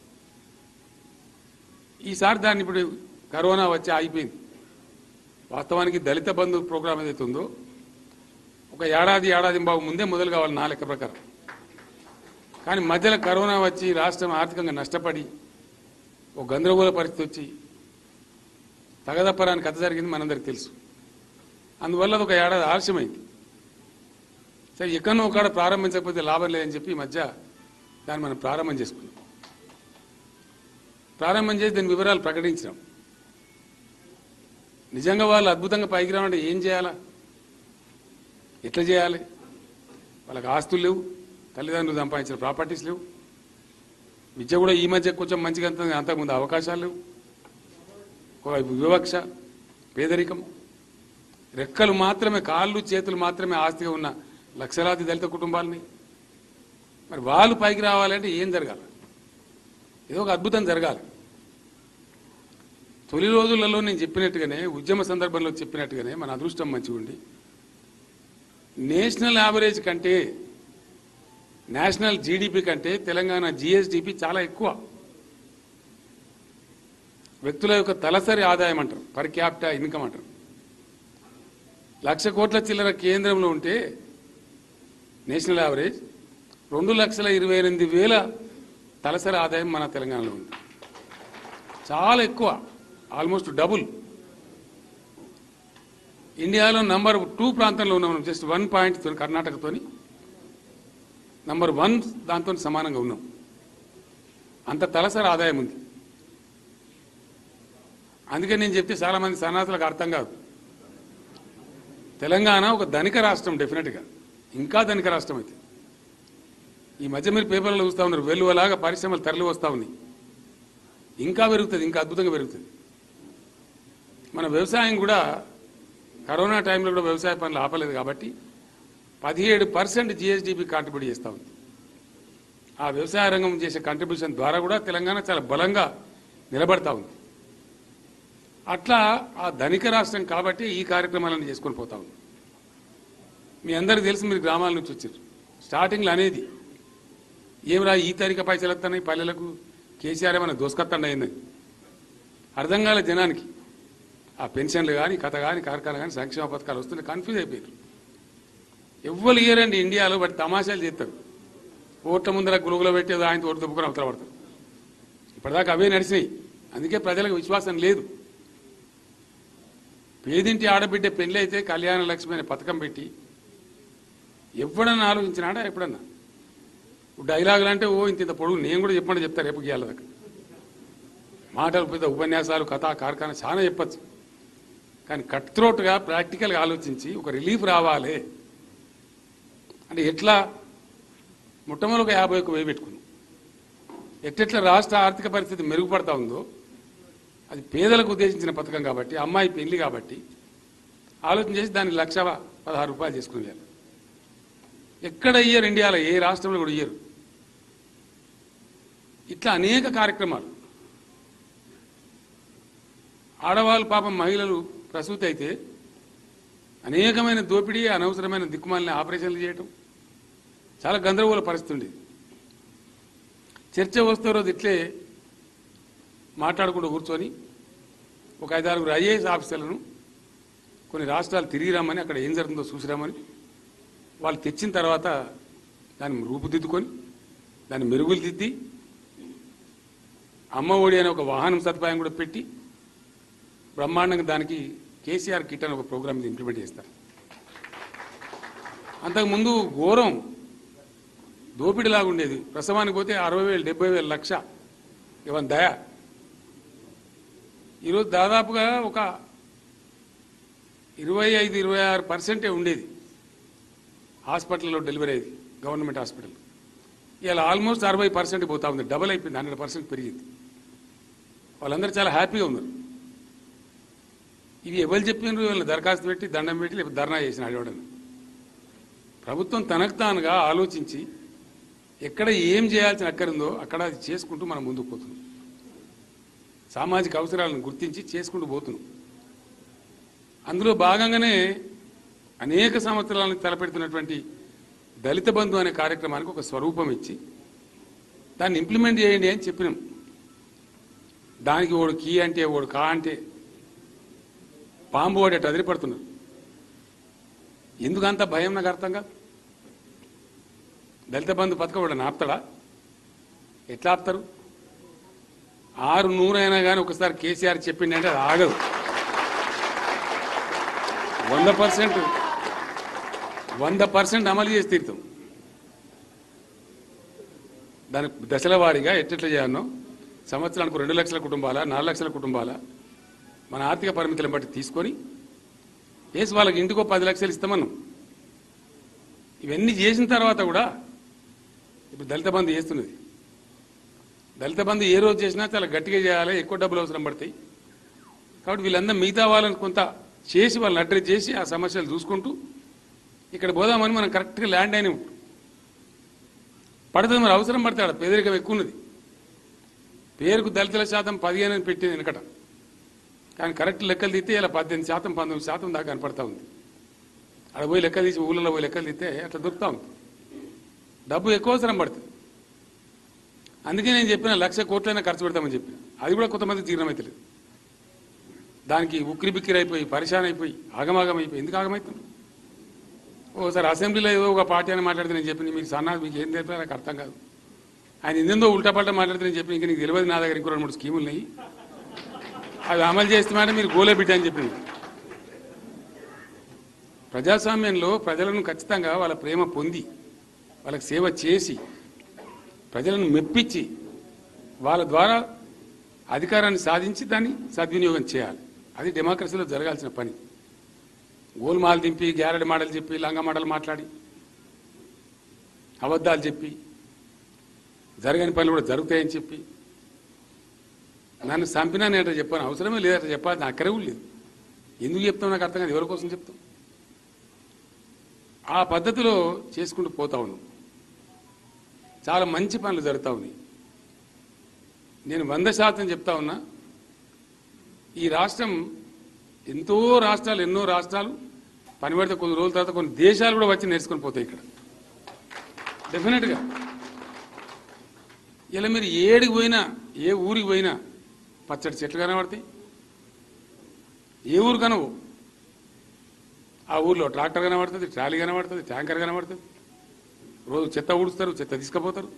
ఈసారి దాన్ని ఇప్పుడు కరోనా వచ్చి ఆగిపోయింది వాస్తవానికి దళిత బంధు ప్రోగ్రాం ఏదైతే ఉందో ఒక ఏడాది ఏడాది బాబు ముందే మొదలు కావాలి నా లెక్క ప్రకారం కానీ మధ్యలో కరోనా వచ్చి రాష్ట్రం ఆర్థికంగా నష్టపడి ఒక గందరగోళ పరిస్థితి వచ్చి తగదప్పరాని కథ జరిగింది మనందరికి తెలుసు అందువల్ల అది ఒక ఏడాది ఆలస్యమైంది సరే ఎక్కడో ఒకడ ప్రారంభించకపోతే లాభం లేదని చెప్పి ఈ మధ్య దాన్ని మనం ప్రారంభం చేసుకున్నాం ప్రారంభం చేసి దాని వివరాలు ప్రకటించినాం నిజంగా వాళ్ళు అద్భుతంగా పైకి రావాలంటే ఏం చేయాలా ఎట్లా చేయాలి వాళ్ళకి ఆస్తులు లేవు తల్లిదండ్రులు సంపాదించిన ప్రాపర్టీస్ లేవు విద్య కూడా ఈ మధ్య కొంచెం మంచిగా అంత అంతకుముందు అవకాశాలు లేవు ఒకవైపు వివక్ష పేదరికం రెక్కలు మాత్రమే కాళ్ళు చేతులు మాత్రమే ఆస్తిగా ఉన్న లక్షలాది దళిత కుటుంబాలని మరి వాళ్ళు పైకి రావాలంటే ఏం జరగాలి ఏదో ఒక అద్భుతం జరగాలి తొలి రోజులలో నేను చెప్పినట్టుగానే ఉద్యమ సందర్భంలో చెప్పినట్టుగానే మన అదృష్టం మంచిగా ఉండి నేషనల్ యావరేజ్ కంటే నేషనల్ జీడిపి కంటే తెలంగాణ జిఎస్డిపి చాలా ఎక్కువ వ్యక్తుల యొక్క తలసరి ఆదాయం అంటారు పర్ క్యాపిటా ఇన్కమ్ అంటారు లక్ష కోట్ల చిల్లర కేంద్రంలో ఉంటే నేషనల్ యావరేజ్ రెండు లక్షల ఇరవై ఎనిమిది వేల తలసరి ఆదాయం మన తెలంగాణలో ఉంది చాలా ఎక్కువ ఆల్మోస్ట్ డబుల్ ఇండియాలో నంబర్ టూ ప్రాంతంలో ఉన్నాం జస్ట్ వన్ పాయింట్ కర్ణాటకతోని నంబర్ వన్ దాంతో సమానంగా ఉన్నాం అంత తలసరి ఆదాయం ఉంది అందుకే నేను చెప్తే చాలా మంది సన్నాసులకు అర్థం కాదు తెలంగాణ ఒక ధనిక రాష్ట్రం డెఫినెట్గా ఇంకా ధనిక రాష్ట్రం అయితే ఈ మధ్య మీరు పేపర్లో చూస్తూ ఉన్నారు వెలువలాగా పరిశ్రమలు తరలి వస్తూ ఉన్నాయి ఇంకా పెరుగుతుంది ఇంకా అద్భుతంగా పెరుగుతుంది మన వ్యవసాయం కూడా కరోనా టైంలో కూడా వ్యవసాయ పనులు ఆపలేదు కాబట్టి పదిహేడు పర్సెంట్ జిఎస్డిపి కాంట్రిబ్యూట్ చేస్తూ ఉంది ఆ వ్యవసాయ రంగం చేసే కంట్రిబ్యూషన్ ద్వారా కూడా తెలంగాణ చాలా బలంగా నిలబడతా ఉంది అట్లా ఆ ధనిక రాష్ట్రం కాబట్టి ఈ కార్యక్రమాలను చేసుకొని పోతా ఉంది మీ అందరికి తెలుసు మీరు గ్రామాల నుంచి వచ్చారు స్టార్టింగ్లో అనేది ఏమిరా ఈ తారీఖు పైసలు వస్తున్నాయి పల్లెలకు కేసీఆర్ ఏమైనా దోసుకొత్తండి అయిందని అర్థం కాలే జనానికి ఆ పెన్షన్లు కానీ కథ కానీ కార్ఖాన కానీ సంక్షేమ పథకాలు వస్తుంటే కన్ఫ్యూజ్ అయిపోయారు ఎవ్వరు ఇయ్యరండి ఇండియాలో బట్ తమాషాలు చేస్తారు ఓట్ల ముందర గులుగులో పెట్టేది ఆయన ఓటు దుబ్బుకొని అవతల పడతారు ఇప్పటిదాకా అవే నడిచినాయి అందుకే ప్రజలకు విశ్వాసం లేదు పేదింటి ఆడబిడ్డ పెళ్లి అయితే కళ్యాణ లక్ష్మి అనే పథకం పెట్టి ఎప్పుడన్నా ఆలోచించినాడా ఎప్పుడన్నా డైలాగులు అంటే ఓ ఇంత ఇంత పొడుగు నేను కూడా చెప్పండి చెప్తా రేపు గీయాల దాకా మాటలు పెద్ద ఉపన్యాసాలు కథ కార్ఖాన చాలా చెప్పచ్చు కానీ కట్ త్రోట్గా ప్రాక్టికల్గా ఆలోచించి ఒక రిలీఫ్ రావాలి అంటే ఎట్లా మొట్టమొదటి ఒక యాభై ఒక్క వెయ్యి పెట్టుకున్నాం ఎట్టెట్లా రాష్ట్ర ఆర్థిక పరిస్థితి మెరుగుపడతా ఉందో అది పేదలకు ఉద్దేశించిన పథకం కాబట్టి అమ్మాయి పెళ్లి కాబట్టి ఆలోచన చేసి దాన్ని లక్ష పదహారు రూపాయలు చేసుకునేయాలి ఎక్కడ ఇయ్యరు ఇండియాలో ఏ రాష్ట్రంలో కూడా ఇయ్యరు ఇట్లా అనేక కార్యక్రమాలు ఆడవాళ్ళు పాపం మహిళలు ప్రసూతి అయితే అనేకమైన దోపిడీ అనవసరమైన దిక్కుమాలిన ఆపరేషన్లు చేయటం చాలా గందరగోళ పరిస్థితి ఉండేది చర్చ వస్తే రోజు ఇట్లే మాట్లాడుకుంటూ కూర్చొని ఒక ఐదారుగురు ఐఏఎస్ ఆఫీసర్లను కొన్ని రాష్ట్రాలు తిరిగి రమ్మని అక్కడ ఏం జరుగుతుందో చూసి రమ్మని వాళ్ళు తెచ్చిన తర్వాత దాన్ని రూపుదిద్దుకొని దాన్ని మెరుగులు దిద్ది అమ్మ ఒడి అనే ఒక వాహనం సదుపాయం కూడా పెట్టి బ్రహ్మాండంగా దానికి కేసీఆర్ కిట్ అని ఒక ప్రోగ్రామ్ ఇంప్లిమెంట్ చేస్తారు అంతకుముందు ఘోరం దోపిడిలాగా ఉండేది ప్రసవానికి పోతే అరవై వేలు డెబ్బై వేలు లక్ష ఇవన్న దయ ఈరోజు దాదాపుగా ఒక ఇరవై ఐదు ఇరవై ఆరు పర్సెంటే ఉండేది హాస్పిటల్లో డెలివరీ అయ్యేది గవర్నమెంట్ హాస్పిటల్ ఇలా ఆల్మోస్ట్ అరవై పర్సెంట్ పోతా ఉంది డబల్ అయిపోయింది హండ్రెడ్ పర్సెంట్ పెరిగింది వాళ్ళందరూ చాలా హ్యాపీగా ఉన్నారు ఇవి ఎవరు చెప్పినారు వీళ్ళని దరఖాస్తు పెట్టి దండం పెట్టి లేకపోతే ధర్నా చేసిన అడవడం ప్రభుత్వం తనకు తానుగా ఆలోచించి ఎక్కడ ఏం చేయాల్సిన అక్కరుందో అక్కడ అది చేసుకుంటూ మనం ముందుకు పోతున్నాం సామాజిక అవసరాలను గుర్తించి చేసుకుంటూ పోతున్నాం అందులో భాగంగానే అనేక సంవత్సరాలను తలపెడుతున్నటువంటి దళిత బంధు అనే కార్యక్రమానికి ఒక స్వరూపం ఇచ్చి దాన్ని ఇంప్లిమెంట్ చేయండి అని చెప్పినాం దానికి ఓడు కీ అంటే ఓడు కా అంటే పాంబు వాడేట అదిరిపడుతున్నారు ఎందుకు అంత భయం నాకు అర్థం కాదు దళిత బంధు పథకం వాడు ఆపుతాడా ఎట్లా ఆపుతారు ఆరు నూరైనా కానీ ఒకసారి కేసీఆర్ చెప్పిండంటే అది ఆగదు వంద పర్సెంట్ వంద పర్సెంట్ అమలు చేసి తీరుతాం దాని దశల వారీగా ఎట్లెట్లా చేయాలనో సంవత్సరానికి రెండు లక్షల కుటుంబాల నాలుగు లక్షల కుటుంబాల మన ఆర్థిక పరిమితులను బట్టి తీసుకొని వేసి వాళ్ళకి ఇంటికో పది లక్షలు ఇస్తామన్నాం ఇవన్నీ చేసిన తర్వాత కూడా ఇప్పుడు దళిత బంధు చేస్తున్నది దళిత బంధు ఏ రోజు చేసినా చాలా గట్టిగా చేయాలి ఎక్కువ డబ్బులు అవసరం పడతాయి కాబట్టి వీళ్ళందరూ మిగతా వాళ్ళని కొంత చేసి వాళ్ళని అడ్రస్ చేసి ఆ సమస్యలు చూసుకుంటూ ఇక్కడ పోదామని మనం కరెక్ట్గా ల్యాండ్ అయిన పడుతుంది మరి అవసరం పడతాడు పేదరికం ఎక్కువ ఉన్నది పేరుకు దళితుల శాతం పదిహేను అని పెట్టింది వెనకట కానీ కరెక్ట్ లెక్కలు తీస్తే ఇలా పద్దెనిమిది శాతం పంతొమ్మిది శాతం దాకా కనపడతా ఉంది అక్కడ పోయి లెక్కలు తీసి ఊళ్ళలో పోయి లెక్కలు తీస్తే అట్లా దొరుకుతా ఉంది డబ్బు ఎక్కువ అవసరం పడుతుంది అందుకే నేను చెప్పిన లక్ష కోట్లైనా ఖర్చు పెడతామని చెప్పిన అది కూడా కొంతమంది జీర్ణమవుతలేదు దానికి ఉక్కిరి బిక్కిరి అయిపోయి పరిశాన్ అయిపోయి ఆగమాగం అయిపోయి ఎందుకు ఆగమవుతుంది ఓసారి అసెంబ్లీలో ఏదో ఒక పార్టీ అని మాట్లాడితే నేను చెప్పిన మీకు సన్నా మీకు ఏం తెలియదు నాకు అర్థం కాదు ఆయన ఇందేందో ఉల్టా పల్టా మాట్లాడితే నేను చెప్పిన ఇంకా నీకు తెలియదు నా దగ్గర ఇంకో రెండు మూడు స్కీములు ఉన్నాయి అవి అమలు చేస్తే మీరు గోలే బిడ్డ అని చెప్పింది ప్రజాస్వామ్యంలో ప్రజలను ఖచ్చితంగా వాళ్ళ ప్రేమ పొంది వాళ్ళకి సేవ చేసి ప్రజలను మెప్పించి వాళ్ళ ద్వారా అధికారాన్ని సాధించి దాన్ని సద్వినియోగం చేయాలి అది డెమోక్రసీలో జరగాల్సిన పని గోల్మాల్ దింపి గ్యారెడ్ మాటలు చెప్పి లంగ మాటలు మాట్లాడి అబద్ధాలు చెప్పి జరగని పనులు కూడా జరుగుతాయని చెప్పి నన్ను చంపినా నేను అట్లా చెప్పాను అవసరమే లేదట చెప్పాలి నా అక్కడే కూడా లేదు ఎందుకు చెప్తాం నాకు అర్థం కాదు ఎవరి కోసం చెప్తాం ఆ పద్ధతిలో చేసుకుంటూ పోతా ఉన్నాం చాలా మంచి పనులు జరుగుతూ ఉన్నాయి నేను వంద శాతం చెప్తా ఉన్నా ఈ రాష్ట్రం ఎంతో రాష్ట్రాలు ఎన్నో రాష్ట్రాలు పని పడితే కొన్ని రోజుల తర్వాత కొన్ని దేశాలు కూడా వచ్చి నేర్చుకొని పోతాయి ఇక్కడ డెఫినెట్గా ఇలా మీరు ఏడికి పోయినా ఏ ఊరికి పోయినా పచ్చడి చెట్లు కనబడతాయి ఏ ఊరు కనవు ఆ ఊర్లో ట్రాక్టర్ కనబడుతుంది ట్రాలీ కనబడుతుంది ట్యాంకర్ కనబడుతుంది రోజు చెత్త ఊడుస్తారు చెత్త తీసుకుపోతారు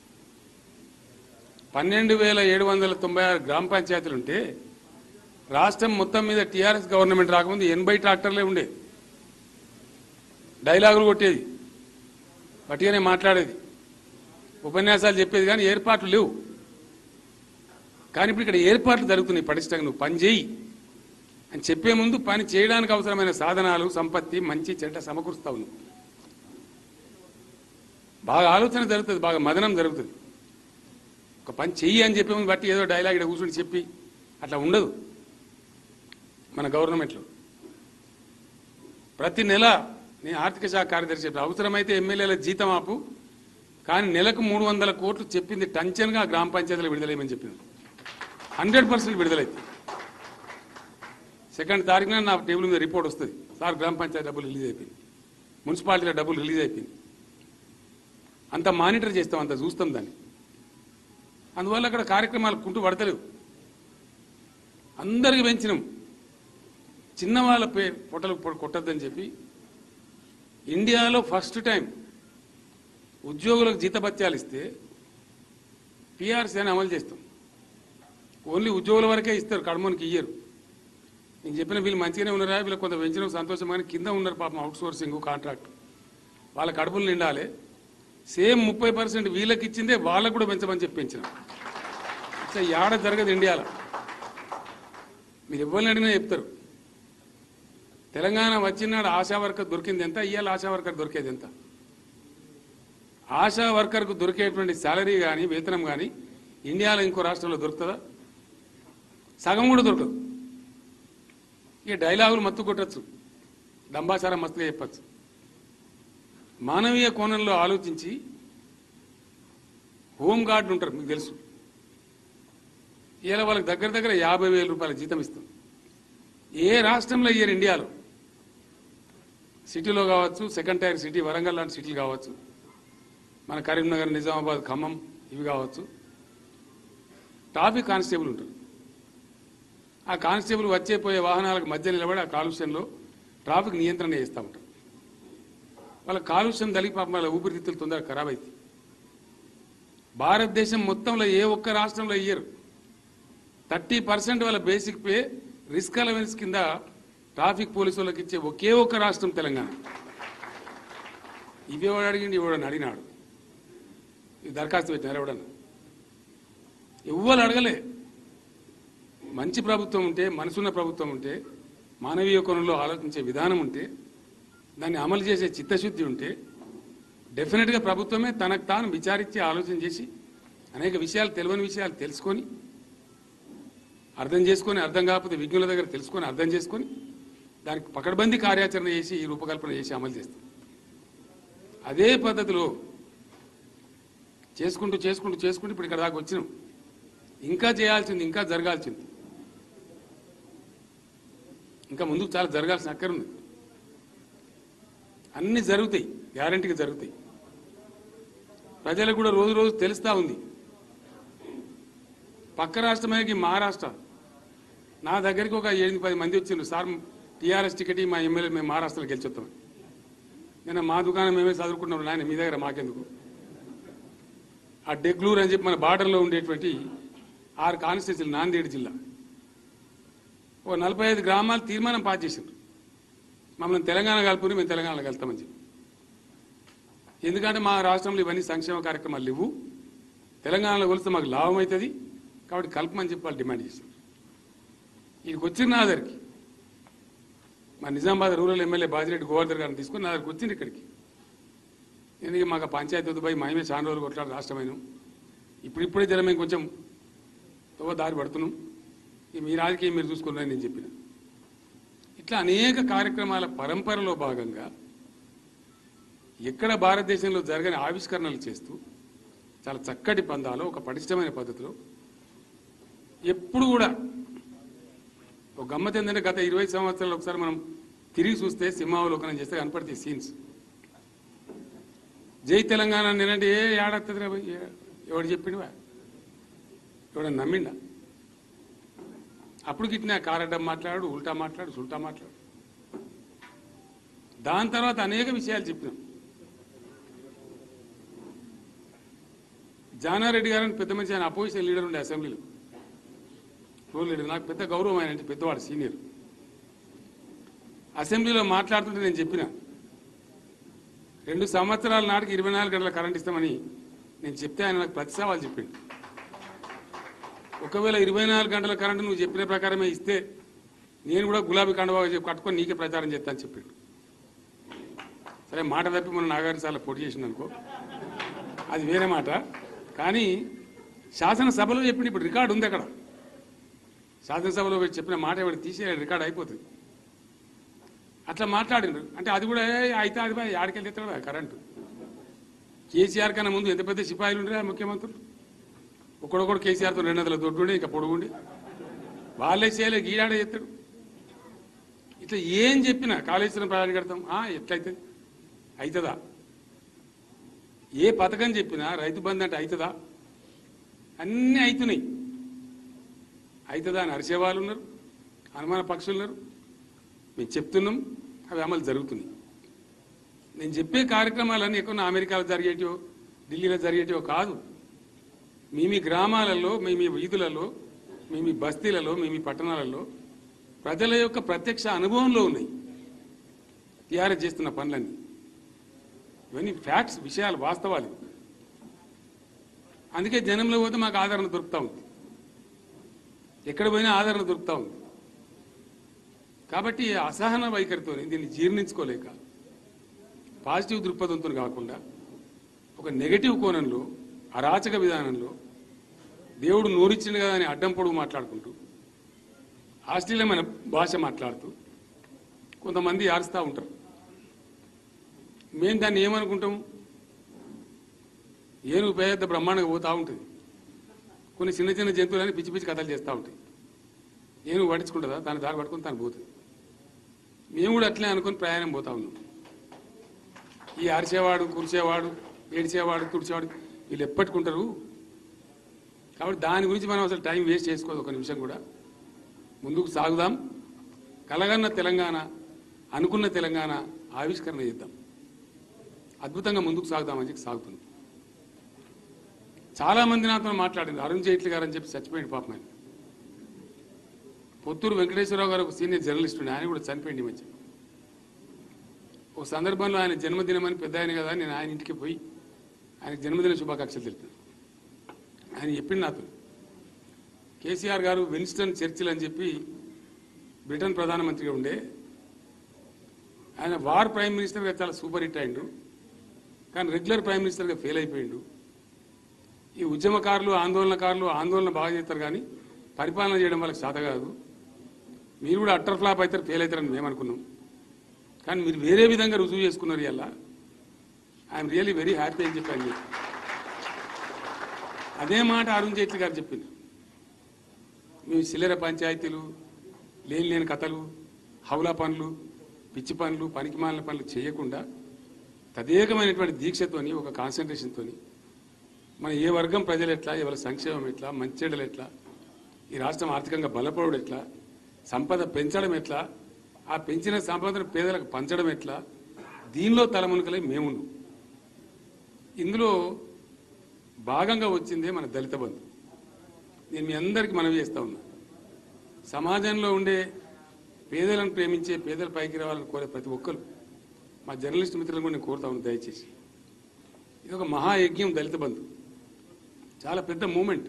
పన్నెండు వేల ఏడు వందల తొంభై ఆరు గ్రామ పంచాయతీలు ఉంటే రాష్ట్రం మొత్తం మీద టీఆర్ఎస్ గవర్నమెంట్ రాకముందు ఎనభై ట్రాక్టర్లే ఉండే డైలాగులు కొట్టేది పట్టిగానే మాట్లాడేది ఉపన్యాసాలు చెప్పేది కానీ ఏర్పాట్లు లేవు కానీ ఇప్పుడు ఇక్కడ ఏర్పాట్లు జరుగుతున్నాయి పటిష్టంగా నువ్వు పని చేయి అని చెప్పే ముందు పని చేయడానికి అవసరమైన సాధనాలు సంపత్తి మంచి చెడ్డ సమకూరుస్తావు నువ్వు బాగా ఆలోచన జరుగుతుంది బాగా మదనం జరుగుతుంది ఒక పని చెయ్యి అని చెప్పే ముందు బట్టి ఏదో డైలాగ్ ఇక్కడ కూర్చొని చెప్పి అట్లా ఉండదు మన గవర్నమెంట్లో ప్రతి నెల నేను ఆర్థిక శాఖ కార్యదర్శి చెప్పిన అవసరమైతే ఎమ్మెల్యేల జీతం ఆపు కానీ నెలకు మూడు వందల కోట్లు చెప్పింది టంచన్గా గ్రామ పంచాయతీలు విడుదలేయమని చెప్పింది హండ్రెడ్ పర్సెంట్ విడుదలైంది సెకండ్ తారీఖున నా టేబుల్ మీద రిపోర్ట్ వస్తుంది సార్ గ్రామ పంచాయతీ డబ్బులు రిలీజ్ అయిపోయింది మున్సిపాలిటీలో డబ్బులు రిలీజ్ అయిపోయింది అంత మానిటర్ చేస్తాం అంత చూస్తాం దాన్ని అందువల్ల అక్కడ కార్యక్రమాలు కుంటూ పడతలేవు అందరికి పెంచినాం చిన్న వాళ్ళ పే పొట్టలు పొ- కొట్టొద్దని చెప్పి ఇండియాలో ఫస్ట్ టైం ఉద్యోగులకు జీతభత్యాలు ఇస్తే పిఆర్సీ అని అమలు చేస్తాం ఓన్లీ ఉద్యోగుల వరకే ఇస్తారు కడమోనికి ఇయ్యరు నేను చెప్పిన వీళ్ళు మంచిగానే ఉన్నారా వీళ్ళు కొంత పెంచడం సంతోషం కానీ కింద ఉన్నారు పాపం అవుట్ సోర్సింగ్ కాంట్రాక్ట్ వాళ్ళ కడుపులు నిండాలి సేమ్ ముప్పై పర్సెంట్ వీళ్ళకి ఇచ్చిందే వాళ్ళకు కూడా పెంచమని చెప్పి పెంచిన అసలు యాడ జరగదు ఇండియాలో మీరు ఎవరిని అడిగినా చెప్తారు తెలంగాణ వచ్చినాడు ఆశా వర్కర్ దొరికింది ఎంత ఇవాళ ఆశా వర్కర్ దొరికేది ఎంత ఆశా వర్కర్కు దొరికేటువంటి శాలరీ కానీ వేతనం కానీ ఇండియాలో ఇంకో రాష్ట్రంలో దొరుకుతుందా సగం కూడా దొరకదు ఇక డైలాగులు మత్తు కొట్టచ్చు దంబాచారం మస్తుగా చెప్పచ్చు మానవీయ కోణంలో ఆలోచించి హోమ్ గార్డ్ ఉంటారు మీకు తెలుసు ఇలా వాళ్ళకి దగ్గర దగ్గర యాభై వేల రూపాయల జీతం ఇస్తాం ఏ రాష్ట్రంలో ఇయ్యరు ఇండియాలో సిటీలో కావచ్చు సెకండ్ టైర్ సిటీ వరంగల్ లాంటి సిటీలు కావచ్చు మన కరీంనగర్ నిజామాబాద్ ఖమ్మం ఇవి కావచ్చు ట్రాఫిక్ కానిస్టేబుల్ ఉంటారు ఆ కానిస్టేబుల్ వచ్చే పోయే వాహనాలకు మధ్య నిలబడి ఆ కాలుష్యంలో ట్రాఫిక్ నియంత్రణ చేస్తూ ఉంటారు వాళ్ళ కాలుష్యం తలిగి పాపం వాళ్ళ ఊపిరితిత్తులు తొందరగా ఖరాబ్ అవుతాయి భారతదేశం మొత్తంలో ఏ ఒక్క రాష్ట్రంలో ఇయ్యరు థర్టీ పర్సెంట్ వాళ్ళ బేసిక్ పే రిస్క్ అలవెన్స్ కింద ట్రాఫిక్ పోలీసు వాళ్ళకి ఇచ్చే ఒకే ఒక్క రాష్ట్రం తెలంగాణ ఇవేవాడు అడిగిండి ఇవ్వడని అడిగినాడు ఈ దరఖాస్తు పెట్టినారు ఎవడన్నా ఎవ్వరు అడగలే మంచి ప్రభుత్వం ఉంటే మనసున్న ప్రభుత్వం ఉంటే మానవీయ కోణంలో ఆలోచించే విధానం ఉంటే దాన్ని అమలు చేసే చిత్తశుద్ధి ఉంటే డెఫినెట్గా ప్రభుత్వమే తనకు తాను విచారించి ఆలోచన చేసి అనేక విషయాలు తెలియని విషయాలు తెలుసుకొని అర్థం చేసుకొని అర్థం కాకపోతే విజ్ఞుల దగ్గర తెలుసుకొని అర్థం చేసుకొని దానికి పకడ్బందీ కార్యాచరణ చేసి ఈ రూపకల్పన చేసి అమలు చేస్తాం అదే పద్ధతిలో చేసుకుంటూ చేసుకుంటూ చేసుకుంటూ ఇప్పుడు ఇక్కడ దాకా వచ్చినాం ఇంకా చేయాల్సింది ఇంకా జరగాల్సింది ఇంకా ముందుకు చాలా జరగాల్సిన అక్కర ఉంది అన్ని జరుగుతాయి గ్యారంటీగా జరుగుతాయి ప్రజలకు కూడా రోజు రోజు తెలుస్తూ ఉంది పక్క రాష్ట్రమే మహారాష్ట్ర నా దగ్గరికి ఒక ఎనిమిది పది మంది వచ్చిండ్రు సార్ టీఆర్ఎస్ టికెట్ మా ఎమ్మెల్యే మేము మహారాష్ట్రలో గెలిచొస్తాం నేను మా దుకాణం మేమే చదువుకుంటున్నాం నాయన మీ దగ్గర మాకెందుకు ఆ డెగ్లూర్ అని చెప్పి మన బార్డర్లో ఉండేటువంటి ఆరు కాన్స్టిట్యూన్సీలు నాందేడ్ జిల్లా ఓ నలభై ఐదు గ్రామాలు తీర్మానం పాస్ చేసిండ్రు మమ్మల్ని తెలంగాణ కలుపుని మేము తెలంగాణలో వెళ్తామని చెప్పి ఎందుకంటే మా రాష్ట్రంలో ఇవన్నీ సంక్షేమ కార్యక్రమాలు లేవు తెలంగాణలో కొలిస్తే మాకు లాభం అవుతుంది కాబట్టి కలపమని చెప్పి వాళ్ళు డిమాండ్ చేశారు వీడికి వచ్చిన నా దగ్గరికి మా నిజామాబాద్ రూరల్ ఎమ్మెల్యే బాజిరెడ్డి గోవర్ధర్ గారిని తీసుకుని నా దగ్గరికి వచ్చింది ఇక్కడికి ఎందుకంటే మాకు ఆ పంచాయతీ వద్దుపై మేమే చాలా రోజులు కొట్లాడు రాష్ట్రమైన ఇప్పుడు ఇప్పుడే జర మేము కొంచెం తవ్వ దారి పడుతున్నాం ఇక మీ రాజకీయం మీరు చూసుకున్నారని నేను చెప్పిన ఇట్లా అనేక కార్యక్రమాల పరంపరలో భాగంగా ఎక్కడ భారతదేశంలో జరగని ఆవిష్కరణలు చేస్తూ చాలా చక్కటి పందాలో ఒక పటిష్టమైన పద్ధతిలో ఎప్పుడు కూడా ఒక గమ్మత్ ఏంటంటే గత ఇరవై సంవత్సరాలు ఒకసారి మనం తిరిగి చూస్తే సింహావలోకనం చేస్తే కనపడతాయి సీన్స్ జై తెలంగాణ నేనంటే ఏ ఏడాది ఎవడు చెప్పిండివా ఎవడన్నా నమ్మిండా అప్పుడు గిట్టిన కారడ్డం మాట్లాడు ఉల్టా మాట్లాడు సుల్టా మాట్లాడు దాని తర్వాత అనేక విషయాలు చెప్పినాం జానారెడ్డి గారని పెద్ద మనిషి ఆయన అపోజిషన్ లీడర్ ఉండే అసెంబ్లీలో ఫ్లోర్ లీడర్ నాకు పెద్ద గౌరవం ఆయన అంటే పెద్దవాడు సీనియర్ అసెంబ్లీలో మాట్లాడుతుంటే నేను చెప్పిన రెండు సంవత్సరాల నాటికి ఇరవై నాలుగు గంటల కరెంట్ ఇస్తామని నేను చెప్తే ఆయన నాకు ప్రతి సవాలు చెప్పిండు ఒకవేళ ఇరవై నాలుగు గంటల కరెంటు నువ్వు చెప్పిన ప్రకారమే ఇస్తే నేను కూడా గులాబీ కండవా చెప్పి కట్టుకొని నీకే ప్రచారం చేస్తాను చెప్పిండు సరే మాట తప్పి మన నాగార్జున సార్లు పోటీ చేసిండు అనుకో అది వేరే మాట కానీ శాసనసభలో చెప్పిండు ఇప్పుడు రికార్డు ఉంది అక్కడ శాసనసభలో పెట్టి చెప్పిన మాట ఎవరు తీసే రికార్డు అయిపోతుంది అట్లా మాట్లాడిండ్రు అంటే అది కూడా ఏ, అయితే అది పోయి ఆడికెళ్ళి తెస్తాడు కరెంటు కేసీఆర్ కన్నా ముందు ఎంత పెద్ద సిపాయిలు ఉండరా ముఖ్యమంత్రులు ఒకడొకడు కేసీఆర్తో రెండు వందల దొడ్డుండి ఇంకా పొడుగుండి వాళ్ళే చేయలే గీడాడే చేస్తాడు ఇట్లా ఏం చెప్పినా కాళేశ్వరం ప్రాజెక్ట్ కడతాం ఆ, ఎట్లయితుంది అవుతుందా ఏ పథకం చెప్పినా రైతు బంధు అంటే అవుతుందా అన్నీ అవుతున్నాయి అవుతుందా అని అరిసేవాళ్ళు ఉన్నారు అనుమాన పక్షులు ఉన్నారు మేము చెప్తున్నాం అవి అమలు జరుగుతున్నాయి నేను చెప్పే కార్యక్రమాలన్నీ ఎక్కువ అమెరికాలో జరిగేటివో ఢిల్లీలో జరిగేటివో కాదు మీ మీ గ్రామాలలో మీ మీ వీధులలో మీ మీ బస్తీలలో మీ మీ పట్టణాలలో ప్రజల యొక్క ప్రత్యక్ష అనుభవంలో ఉన్నాయి టీఆర్ఎస్ చేస్తున్న పనులన్నీ ఇవన్నీ ఫ్యాక్ట్స్ విషయాలు వాస్తవాలు అందుకే జనంలో పోతే మాకు ఆదరణ దొరుకుతా ఉంది ఎక్కడ పోయినా ఆదరణ దొరుకుతా ఉంది కాబట్టి అసహన వైఖరితో దీన్ని జీర్ణించుకోలేక పాజిటివ్ దృక్పథంతో కాకుండా ఒక నెగటివ్ కోణంలో అరాచక విధానంలో దేవుడు నోరిచ్చింది కదా అని అడ్డం పొడుగు మాట్లాడుకుంటూ ఆస్ట్రేలియమైన భాష మాట్లాడుతూ కొంతమంది ఆరుస్తూ ఉంటారు మేము దాన్ని ఏమనుకుంటాం ఏనుగు పేద బ్రహ్మాండంగా పోతూ ఉంటుంది కొన్ని చిన్న చిన్న జంతువులని పిచ్చి పిచ్చి కథలు చేస్తూ ఉంటాయి ఏనుగు పట్టించుకుంటుందా దాన్ని దారి పట్టుకుని తను పోతుంది మేము కూడా అట్లే అనుకుని ప్రయాణం పోతా ఉన్నాం ఈ అరిచేవాడు కురిచేవాడు ఏడిచేవాడు తుడిచేవాడు వీళ్ళు ఎప్పటికుంటారు కాబట్టి దాని గురించి మనం అసలు టైం వేస్ట్ చేసుకోదు ఒక నిమిషం కూడా ముందుకు సాగుదాం కలగన్న తెలంగాణ అనుకున్న తెలంగాణ ఆవిష్కరణ చేద్దాం అద్భుతంగా ముందుకు సాగుదామని చెప్పి సాగుతుంది చాలా మంది నాతో మాట్లాడింది అరుణ్ జైట్లీ గారు అని చెప్పి చచ్చిపోయింది పాపం ఆయన పొత్తూరు వెంకటేశ్వరరావు గారు ఒక సీనియర్ జర్నలిస్ట్ ఉండే ఆయన కూడా చనిపోయింది ఈ మధ్య ఒక సందర్భంలో ఆయన జన్మదినం అని పెద్ద ఆయన కదా నేను ఆయన ఇంటికి పోయి ఆయన జన్మదిన శుభాకాంక్షలు తెలిపాను ఆయన చెప్పింది నాతో కేసీఆర్ గారు విన్స్టన్ చర్చిల్ అని చెప్పి బ్రిటన్ ప్రధానమంత్రిగా ఉండే ఆయన వార్ ప్రైమ్ మినిస్టర్గా చాలా సూపర్ హిట్ అయిండు కానీ రెగ్యులర్ ప్రైమ్ మినిస్టర్గా ఫెయిల్ అయిపోయిండు ఈ ఉద్యమకారులు ఆందోళనకారులు ఆందోళన బాగా చేస్తారు కానీ పరిపాలన చేయడం వాళ్ళకి చేత కాదు మీరు కూడా అట్టర్ ఫ్లాప్ అవుతారు ఫెయిల్ అవుతారని మేము అనుకున్నాం కానీ మీరు వేరే విధంగా రుజువు చేసుకున్నారు ఇలా ఐఎమ్ రియలీ వెరీ హ్యాపీ అని చెప్పి అని చెప్పి అదే మాట అరుణ్ జైట్లీ గారు చెప్పింది మేము చిల్లర పంచాయతీలు లేని లేని కథలు హౌలా పనులు పిచ్చి పనులు పనికిమాలిన పనులు చేయకుండా తదేకమైనటువంటి దీక్షతోని ఒక కాన్సన్ట్రేషన్తోని మన ఏ వర్గం ప్రజలు ఎట్లా ఎవరి సంక్షేమం ఎట్లా మంచెడలు ఎట్లా ఈ రాష్ట్రం ఆర్థికంగా బలపడడం ఎట్లా సంపద పెంచడం ఎట్లా ఆ పెంచిన సంపదను పేదలకు పంచడం ఎట్లా దీనిలో తలమునకలై మేమున్నాం ఇందులో భాగంగా వచ్చిందే మన దళిత బంధు నేను మీ అందరికీ మనవి చేస్తా ఉన్నా సమాజంలో ఉండే పేదలను ప్రేమించే పేదల పైకి రావాలని కోరే ప్రతి ఒక్కరు మా జర్నలిస్ట్ మిత్రులను కూడా నేను కోరుతా ఉన్నాను దయచేసి ఇది ఒక మహాయజ్ఞం దళిత బంధు చాలా పెద్ద మూమెంట్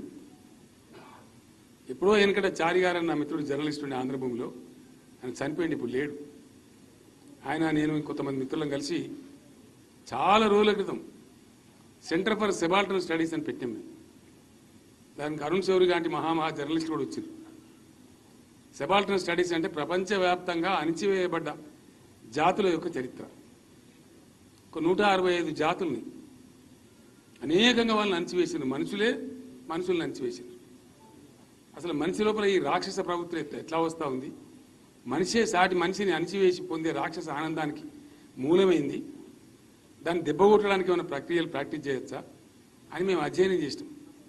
ఎప్పుడో వెనకట చారి గారు అన్న నా మిత్రుడు జర్నలిస్ట్ ఉండే ఆంధ్రభూమిలో ఆయన చనిపోయింది ఇప్పుడు లేడు ఆయన నేను కొంతమంది మిత్రులను కలిసి చాలా రోజుల క్రితం సెంటర్ ఫర్ సెబాల్టన్ స్టడీస్ అని పెట్టాం మేము దానికి అరుణ్ శౌరి లాంటి మహామహా జర్నలిస్ట్ కూడా వచ్చారు సెబాల్టన్ స్టడీస్ అంటే ప్రపంచవ్యాప్తంగా అణిచివేయబడ్డ జాతుల యొక్క చరిత్ర ఒక నూట అరవై ఐదు జాతుల్ని అనేకంగా వాళ్ళని అణిచివేసిండ్రు మనుషులే మనుషుల్ని అణిచివేసిండ్రు అసలు మనిషి లోపల ఈ రాక్షస ప్రభుత్వం ఎట్లా- ఎట్లా వస్తూ ఉంది మనిషే సాటి మనిషిని అణిచివేసి పొందే రాక్షస ఆనందానికి మూలమైంది దాన్ని దెబ్బ కొట్టడానికి ఏమైనా ప్రక్రియలు ప్రాక్టీస్ చేయొచ్చా అని మేము అధ్యయనం చేసినాం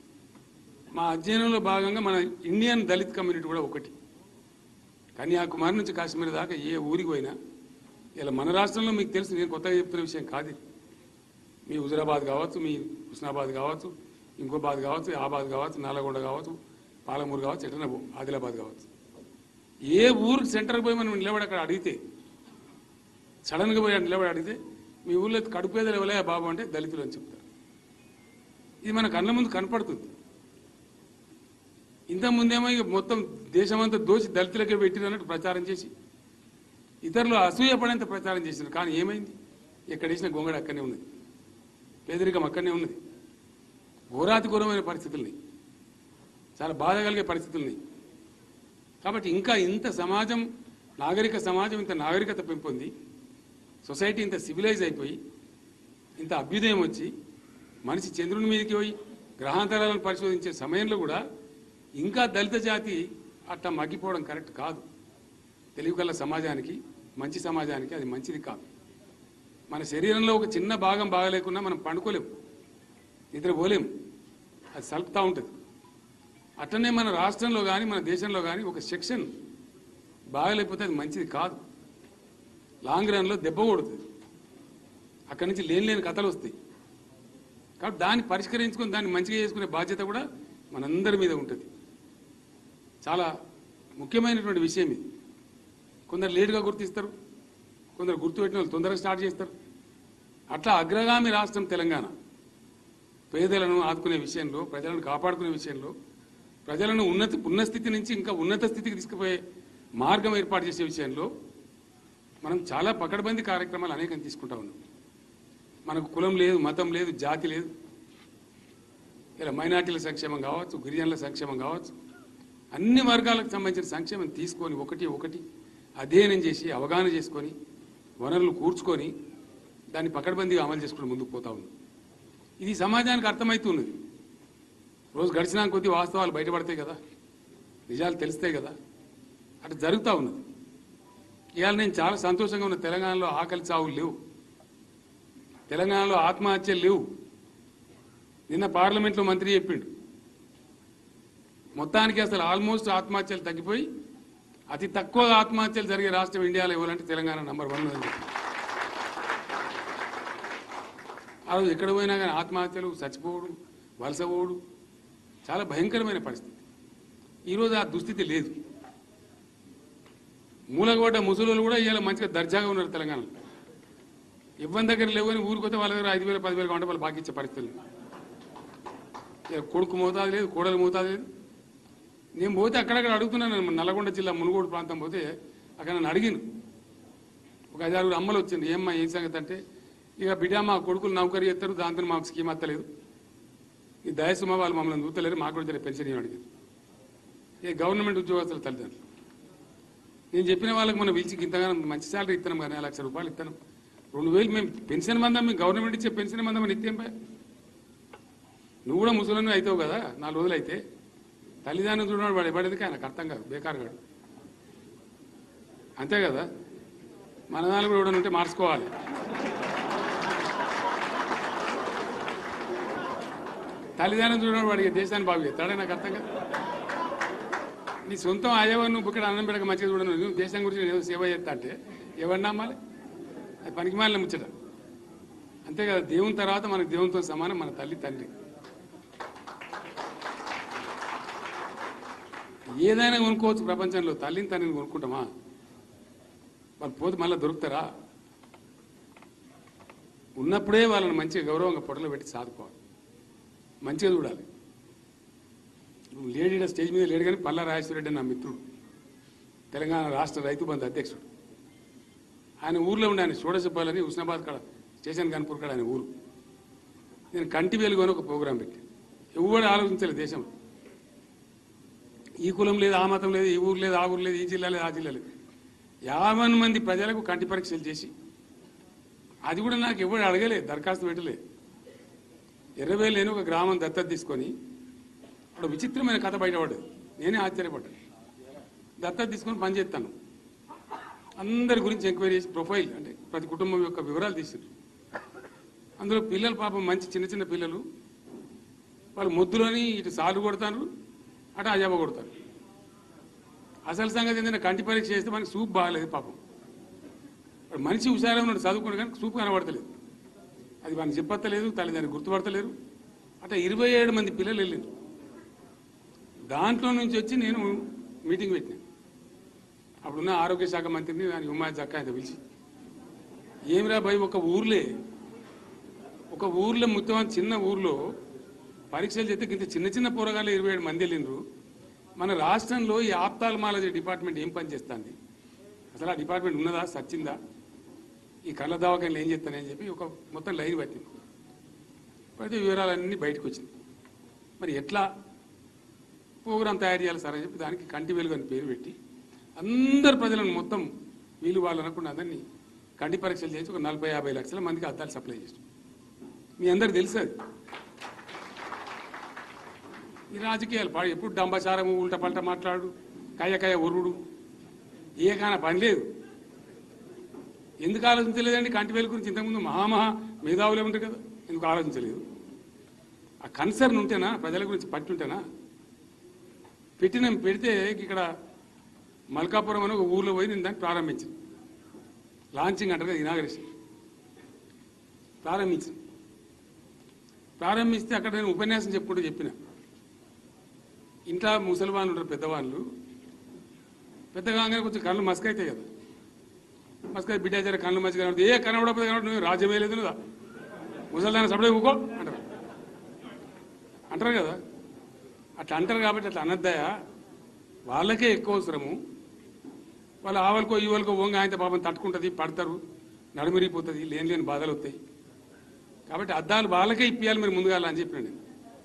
మా అధ్యయనంలో భాగంగా మన ఇండియన్ దళిత్ కమ్యూనిటీ కూడా ఒకటి కన్యాకుమారి నుంచి కాశ్మీర్ దాకా ఏ ఊరికి పోయినా ఇలా మన రాష్ట్రంలో మీకు తెలుసు నేను కొత్తగా చెప్తున్న విషయం కాదు ఇది. మీ హుజరాబాద్ కావచ్చు మీ హుస్నాబాద్ కావచ్చు ఇంకో బాద్ కావచ్చు ఆబాద్ కావచ్చు నల్లగొండ కావచ్చు పాలమూరు కావచ్చు ఎటన్నా పో ఆదిలాబాద్ కావచ్చు ఏ ఊరికి సెంటర్కి పోయి మనం నిలబడి అక్కడ అడిగితే సడన్గా పోయి అక్కడ నిలబడి అడిగితే మీ ఊళ్ళో కడుపేదలు ఎవలే బాబు అంటే దళితులు అని చెప్తారు ఇది మన కళ్ళ ముందు కనపడుతుంది ఇంత ముందేమో ఇక మొత్తం దేశమంతా దోచి దళితులకే పెట్టిరన్నట్టు ప్రచారం చేసి ఇతరులు అసూయపడేంత ప్రచారం చేసినారు కానీ ఏమైంది ఎక్కడ వేసిన గొంగడ అక్కడనే ఉన్నది పేదరికం అక్కడనే ఉన్నది ఘోరాతి ఘోరమైన పరిస్థితుల్ని చాలా బాధ కలిగే పరిస్థితుల్ని కాబట్టి ఇంకా ఇంత సమాజం నాగరిక సమాజం ఇంత నాగరికత పెంపొంది సొసైటీ ఇంత సివిలైజ్ అయిపోయి ఇంత అభ్యుదయం వచ్చి మనిషి చంద్రుని మీదకి పోయి గ్రహాంతరాలను పరిశోధించే సమయంలో కూడా ఇంకా దళిత జాతి అట్లా మగ్గిపోవడం కరెక్ట్ కాదు తెలివికల్ల సమాజానికి మంచి సమాజానికి అది మంచిది కాదు మన శరీరంలో ఒక చిన్న భాగం బాగలేకున్నా మనం పండుకోలేము నిద్రపోలేము అది సల్పుతూ ఉంటుంది అట్లనే మన రాష్ట్రంలో కానీ మన దేశంలో కానీ ఒక సెక్షన్ బాగలేకపోతే అది మంచిది కాదు లాంగ్ రన్లో దెబ్బ కొడుతుంది అక్కడి నుంచి లేని లేని కథలు వస్తాయి కాబట్టి దాన్ని పరిష్కరించుకొని దాన్ని మంచిగా చేసుకునే బాధ్యత కూడా మనందరి మీద ఉంటుంది చాలా ముఖ్యమైనటువంటి విషయం ఇది కొందరు లేటుగా గుర్తిస్తారు కొందరు గుర్తుపెట్టిన వాళ్ళు తొందరగా స్టార్ట్ చేస్తారు అట్లా అగ్రగామి రాష్ట్రం తెలంగాణ పేదలను ఆదుకునే విషయంలో ప్రజలను కాపాడుకునే విషయంలో ప్రజలను ఉన్నత ఉన్న స్థితి నుంచి ఇంకా ఉన్నత స్థితికి తీసుకుపోయే మార్గం ఏర్పాటు చేసే విషయంలో మనం చాలా పకడ్బందీ కార్యక్రమాలు అనేకం తీసుకుంటా ఉన్నాం మనకు కులం లేదు మతం లేదు జాతి లేదు ఇలా మైనార్టీల సంక్షేమం కావచ్చు గిరిజనుల సంక్షేమం కావచ్చు అన్ని వర్గాలకు సంబంధించిన సంక్షేమం తీసుకొని ఒకటి ఒకటి అధ్యయనం చేసి అవగాహన చేసుకొని వనరులు కూర్చుకొని దాన్ని పకడ్బందీగా అమలు చేసుకుని ముందుకు పోతా ఉంది ఇది సమాజానికి అర్థమవుతున్నది రోజు గడిచినా కొద్దీ వాస్తవాలు బయటపడతాయి కదా నిజాలు తెలుస్తాయి కదా అట్లా జరుగుతూ ఉన్నది ఇవాళ నేను చాలా సంతోషంగా ఉన్న తెలంగాణలో ఆకలి చావులు లేవు తెలంగాణలో ఆత్మహత్యలు లేవు నిన్న పార్లమెంట్లో మంత్రి చెప్పిండు మొత్తానికి అసలు ఆల్మోస్ట్ ఆత్మహత్యలు తగ్గిపోయి అతి తక్కువ ఆత్మహత్యలు జరిగే రాష్ట్రం ఇండియాలో ఇవ్వాలంటే తెలంగాణ నంబర్ వన్ అని చెప్పి ఆ రోజు ఎక్కడ పోయినా కానీ ఆత్మహత్యలు చచ్చిపోవడం వలస పోవడం చాలా భయంకరమైన పరిస్థితి ఈరోజు ఆ దుస్థితి లేదు మూలగొడ్డ ముసలు కూడా ఇవాళ మంచిగా దర్జాగా ఉన్నారు తెలంగాణలో ఇవ్వని దగ్గర లేవని ఊరికొస్తే వాళ్ళ దగ్గర ఐదు వేల పదివేల గంట వాళ్ళు బాకి ఇచ్చే పరిస్థితులు ఇక కొడుకు మోతాదు లేదు కోడలు మోతాదు లేదు నేను పోతే అక్కడక్కడ అడుగుతున్నాను మన నల్గొండ జిల్లా మునుగోడు ప్రాంతం పోతే అక్కడ నన్ను అడిగిను ఒక ఐదారుగురు అమ్మలు వచ్చింది ఏమ్మా ఏం సంగతి అంటే ఇక బిడ్డ మా కొడుకులు నౌకరీ చేస్తారు దాంతో మాకు స్కీమ్ అత్తలేదు ఈ దయసుమ వాళ్ళు మమ్మల్ని చూస్తలేరు మాకు కూడా జర పెన్షన్ ఇవ్వని అడిగింది ఇక గవర్నమెంట్ ఉద్యోగస్తుల తల్లిదండ్రులు నేను చెప్పిన వాళ్ళకి మనం పిలిచి ఇంతగానో మంచి శాలరీ ఇస్తున్నాం కానీ లక్ష రూపాయలు ఇస్తాను రెండు వేలు మేము పెన్షన్ మందం మేము గవర్నమెంట్ ఇచ్చే పెన్షన్ మందం నిత్యం పై నువ్వు కూడా ముసలిని అవుతావు కదా నాలుగు రోజులు అయితే తల్లిదండ్రులు చూడడం వాడు ఎవడేది కానీ నాకు అర్థం కాదు బేకార్ కాడు అంతే కదా మన దాని కూడా ఎవడన్నా ఉంటే మార్చుకోవాలి తల్లిదండ్రులు చూడడం వాడికి దేశాన్ని బాగు చేస్తాడే నాకు అర్థం కాదు నీ సొంతం అయ్యవ నువ్వు ఇక్కడ అన్నం పెడక మంచిగా చూడను నువ్వు దేశం గురించి నేను ఏదో సేవ చేస్తా అంటే ఎవరిని నమ్మాలి అది పనికి మాలిన ముచ్చట అంతే కదా దేవుని తర్వాత మనకు దేవునితో సమానం మన తల్లి తండ్రి ఏదైనా కొనుక్కోవచ్చు ప్రపంచంలో తల్లిని తండ్రిని కొనుక్కుంటామా వాళ్ళు పోతే మళ్ళీ దొరుకుతారా ఉన్నప్పుడే వాళ్ళని మంచిగా గౌరవంగా పొట్టలో పెట్టి సాదుకోవాలి మంచిగా చూడాలి నువ్వు లేడీ ఈడ స్టేజ్ మీద లేడు కానీ పల్లా రాజేశ్వరరెడ్డి నా మిత్రుడు తెలంగాణ రాష్ట్ర రైతు బంధు అధ్యక్షుడు ఆయన ఊర్లో ఉండే ఆయన షోడశబ్బాలని హుస్నాబాద్ కాడ స్టేషన్ కన్పూర్ కాడ ఆయన ఊరు నేను కంటి వెలుగు అని ఒక ప్రోగ్రాం పెట్టి ఎవరు ఆలోచించలేదు దేశంలో ఈ కులం లేదు ఆ మతం లేదు ఈ ఊరు లేదు ఆ ఊరు లేదు ఈ జిల్లా లేదు ఆ జిల్లా లేదు యాభై మంది ప్రజలకు కంటి పరీక్షలు చేసి అది కూడా నాకు ఎవరు అడగలేదు దరఖాస్తు పెట్టలేదు ఇరవై లేని ఒక గ్రామం దత్తత తీసుకొని అక్కడ విచిత్రమైన కథ బయటపడ్డది నేనే ఆశ్చర్యపడ్డాను దత్తత తీసుకొని పని చేస్తాను అందరి గురించి ఎంక్వైరీ చేసి ప్రొఫైల్ అంటే ప్రతి కుటుంబం యొక్క వివరాలు తీసిండ్రు అందులో పిల్లలు పాపం మంచి చిన్న చిన్న పిల్లలు వాళ్ళు ముద్దులోని ఇటు సాలు కొడతారు అటు అజాబ కొడతారు అసలు సంగతి ఏంటంటే కంటి పరీక్ష చేస్తే మనకి సూప్ బాగాలేదు పాపం వాడు మనిషి హుషారే ఉన్నాడు చదువుకున్నాడు కానీ సూప్ కనబడతలేదు అది మనకి చెప్పత్తలేదు తల్లిదండ్రులు గుర్తుపడతలేరు అట్లా ఇరవై ఏడు మంది పిల్లలు వెళ్ళిండ్రు దాంట్లో నుంచి వచ్చి నేను మీటింగ్ పెట్టినా అప్పుడున్న ఆరోగ్య శాఖ మంత్రిని ఆయన ఉమాయత్ జక్క ఆయన పిలిచి ఏమిరా భయ్ ఒక ఊర్లే ఒక ఊర్లో మొత్తం చిన్న ఊర్లో పరీక్షలు చేస్తే ఇంత చిన్న చిన్న పోరగాళ్ళు ఇరవై ఏడు మంది వెళ్ళిండ్రు మన రాష్ట్రంలో ఈ ఆప్తాల్మాలజీ డిపార్ట్మెంట్ ఏం పని చేస్తుంది అసలు ఆ డిపార్ట్మెంట్ ఉన్నదా సచ్చిందా ఈ కళ్ళ దవాఖానలు ఏం చేస్తానని చెప్పి ఒక మొత్తం లైన్ పట్టింది పడితే వివరాలన్నీ బయటకు వచ్చింది మరి ఎట్లా ప్రోగ్రాం తయారు చేయాలి సార్ అని చెప్పి దానికి కంటి వెలుగు అని పేరు పెట్టి అందరు ప్రజలను మొత్తం వీలు వాళ్ళు అనకుండా అందరినీ కంటి పరీక్షలు చేసి ఒక నలభై యాభై లక్షల మందికి అద్దాలు సప్లై చేసాం మీ అందరికి తెలుసు అది ఈ రాజకీయాలు పాడు ఎప్పుడు డంబచారము ఉల్ట పల్ట మాట్లాడు కయ్య కయ్య ఒరుడు ఏ కాన పని లేదు ఎందుకు ఆలోచించలేదండి కంటి వేలు గురించి ఇంతకుముందు మహామహా మేధావులే ఉంటారు కదా ఎందుకు ఆలోచించలేదు ఆ కన్సర్న్ ఉంటేనా ప్రజల గురించి పట్టి ఉంటేనా పెట్టిన పెడితే ఇక్కడ మల్కాపురం అని ఒక ఊర్లో పోయి నేను దాన్ని ప్రారంభించింది లాంచింగ్ అంటారు కదా ఇనాగరేషన్ ప్రారంభించింది ప్రారంభిస్తే అక్కడ నేను ఉపన్యాసం చెప్పుకుంటూ చెప్పిన ఇంట్లో ముసలివాళ్ళు ఉంటారు పెద్దవాళ్ళు పెద్దగా కాగానే కొంచెం కళ్ళు మస్క్ అవుతాయి కదా మస్క్ అయితే బిడ్డ జర కళ్ళు మంచిగా కనబడుతుంది ఏ కనబడకపోతే కనబడి నువ్వు రాజ్యమే లేదు నువ్వు ముసలిదాన్ని సపడే ఊకో అంటారు అంటారు కదా అట్లా అంటారు కాబట్టి అట్లా అనద్దయా వాళ్ళకే ఎక్కువ అవసరము వాళ్ళు ఆవలకో ఈవలకో ఓంగ ఆయన పాపం తట్టుకుంటుంది పడతారు నడుమిరిగిపోతుంది లేని లేని బాధలు వస్తాయి కాబట్టి అద్దాలు వాళ్ళకే ఇప్పియాలి మీరు ముందుగా అని చెప్పిన నేను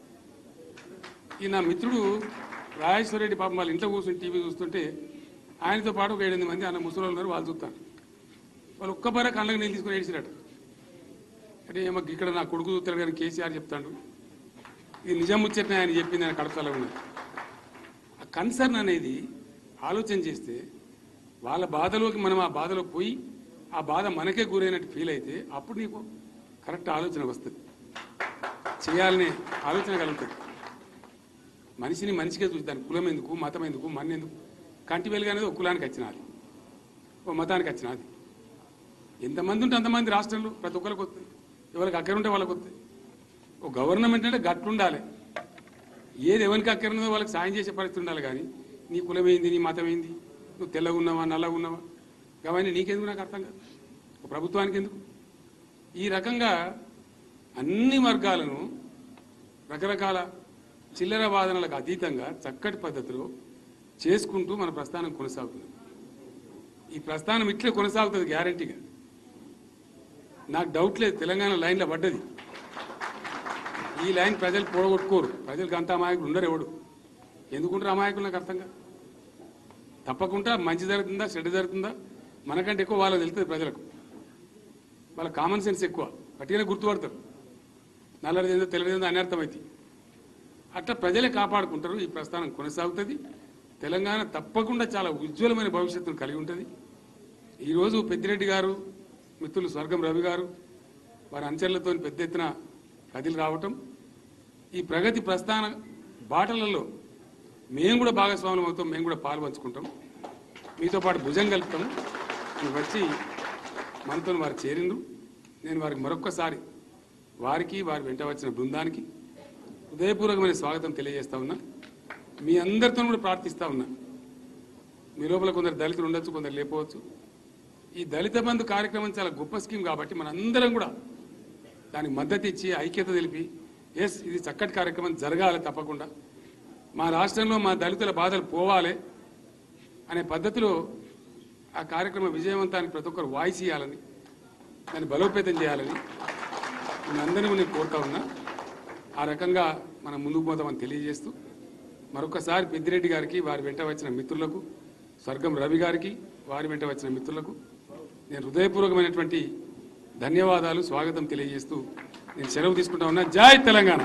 ఈ నా మిత్రుడు రాజేశ్వరరెడ్డి పాపం వాళ్ళ ఇంట్లో కూర్చుని టీవీ చూస్తుంటే ఆయనతో పాటు ఒక ఏడెనిమిది మంది అన్న ముసలి ఉన్నారు వాళ్ళు చూస్తాను వాళ్ళు ఒక్క బర కళ్ళకి నీళ్ళు తీసుకుని ఏడిసిరట అంటే ఏమో ఇక్కడ నా కొడుకు చూస్తారు కానీ కేసీఆర్ చెప్తాడు ఇది నిజం ముచ్చట్నే ఆయన చెప్పింది ఆయన కడపలో ఉన్నది ఆ కన్సర్న్ అనేది ఆలోచన చేస్తే వాళ్ళ బాధలోకి మనం ఆ బాధలో పోయి ఆ బాధ మనకే గురైనట్టు ఫీల్ అయితే అప్పుడు నీకు కరెక్ట్ ఆలోచన వస్తుంది చేయాలనే ఆలోచన కలుగుతుంది మనిషిని మనిషిగా చూసి దాని కులం ఎందుకు మతం ఎందుకు మన ఎందుకు కంటి వెలుగు అనేది ఒక కులానికి వచ్చినది ఓ మతానికి వచ్చినది ఎంతమంది ఉంటే అంతమంది రాష్ట్రంలో ప్రతి ఒక్కరికి వస్తుంది ఎవరికి అక్కర ఉంటే వాళ్ళకి వస్తాయి ఒక గవర్నమెంట్ అంటే గట్టు ఉండాలి ఏది ఎవరికి అక్కర ఉన్నదో వాళ్ళకి సాయం చేసే పరిస్థితి ఉండాలి కానీ నీ కులం ఏంది నీ మతం ఏంది నువ్వు తెల్లగా ఉన్నావా నల్లగా ఉన్నావా అవన్నీ నీకెందుకు నాకు అర్థం కాదు ఒక ప్రభుత్వానికి ఎందుకు ఈ రకంగా అన్ని వర్గాలను రకరకాల చిల్లర వాదనలకు అతీతంగా చక్కటి పద్ధతిలో చేసుకుంటూ మన ప్రస్థానం కొనసాగుతుంది ఈ ప్రస్థానం ఇట్లే కొనసాగుతుంది గ్యారంటీగా నాకు డౌట్ లేదు తెలంగాణ లైన్లో పడ్డది ఈ లైన్ ప్రజలు పోడగొట్టుకోరు ప్రజలకు అంత అమాయకులు ఉండరు ఎవడు ఎందుకుంటారు అమాయకులు నాకు అర్థం కాదు తప్పకుండా మంచి జరుగుతుందా చెడు జరుగుతుందా మనకంటే ఎక్కువ వాళ్ళకి తెలుస్తుంది ప్రజలకు వాళ్ళ కామన్ సెన్స్ ఎక్కువ గట్టిగానే గుర్తుపడతారు నల్లరిదేందో తెల్లదేందో అనర్థమైంది అట్లా ప్రజలే కాపాడుకుంటారు ఈ ప్రస్థానం కొనసాగుతుంది తెలంగాణ తప్పకుండా చాలా ఉజ్వలమైన భవిష్యత్తును కలిగి ఉంటుంది ఈరోజు పెద్దిరెడ్డి గారు మిత్రులు స్వర్గం రవి గారు వారి అంచెలతో పెద్ద ఎత్తున కదిలి రావటం ఈ ప్రగతి ప్రస్థాన బాటలలో మేము కూడా భాగస్వాములం అవుతాం మేము కూడా పాలు పంచుకుంటాం మీతో పాటు భుజం కలుపుతాం అని వచ్చి మనతో వారు చేరిండ్రు నేను వారికి మరొక్కసారి వారికి వారి వెంట వచ్చిన బృందానికి హృదయపూర్వకమైన స్వాగతం తెలియజేస్తా ఉన్నా మీ అందరితో కూడా ప్రార్థిస్తా ఉన్నా మీ లోపల కొందరు దళితులు ఉండొచ్చు కొందరు లేకపోవచ్చు ఈ దళిత బంధు కార్యక్రమం చాలా గొప్ప స్కీమ్ కాబట్టి మనందరం కూడా దానికి మద్దతు ఇచ్చి ఐక్యత తెలిపి ఎస్ ఇది చక్కటి కార్యక్రమం జరగాలి తప్పకుండా మా రాష్ట్రంలో మా దళితుల బాధలు పోవాలి అనే పద్ధతిలో ఆ కార్యక్రమ విజయవంతానికి ప్రతి ఒక్కరు వాయిస్ ఇవ్వాలని దాన్ని బలోపేతం చేయాలని మీ అందరినీ నేను కోరుతా ఉన్నా ఆ రకంగా మనం ముందుకు పోతామని తెలియజేస్తూ మరొకసారి పెద్దిరెడ్డి గారికి వారి వెంట వచ్చిన మిత్రులకు స్వర్గం రవి గారికి వారి వెంట వచ్చిన మిత్రులకు నేను హృదయపూర్వకమైనటువంటి ధన్యవాదాలు స్వాగతం తెలియజేస్తూ నేను సెలవు తీసుకుంటా ఉన్నా జై తెలంగాణ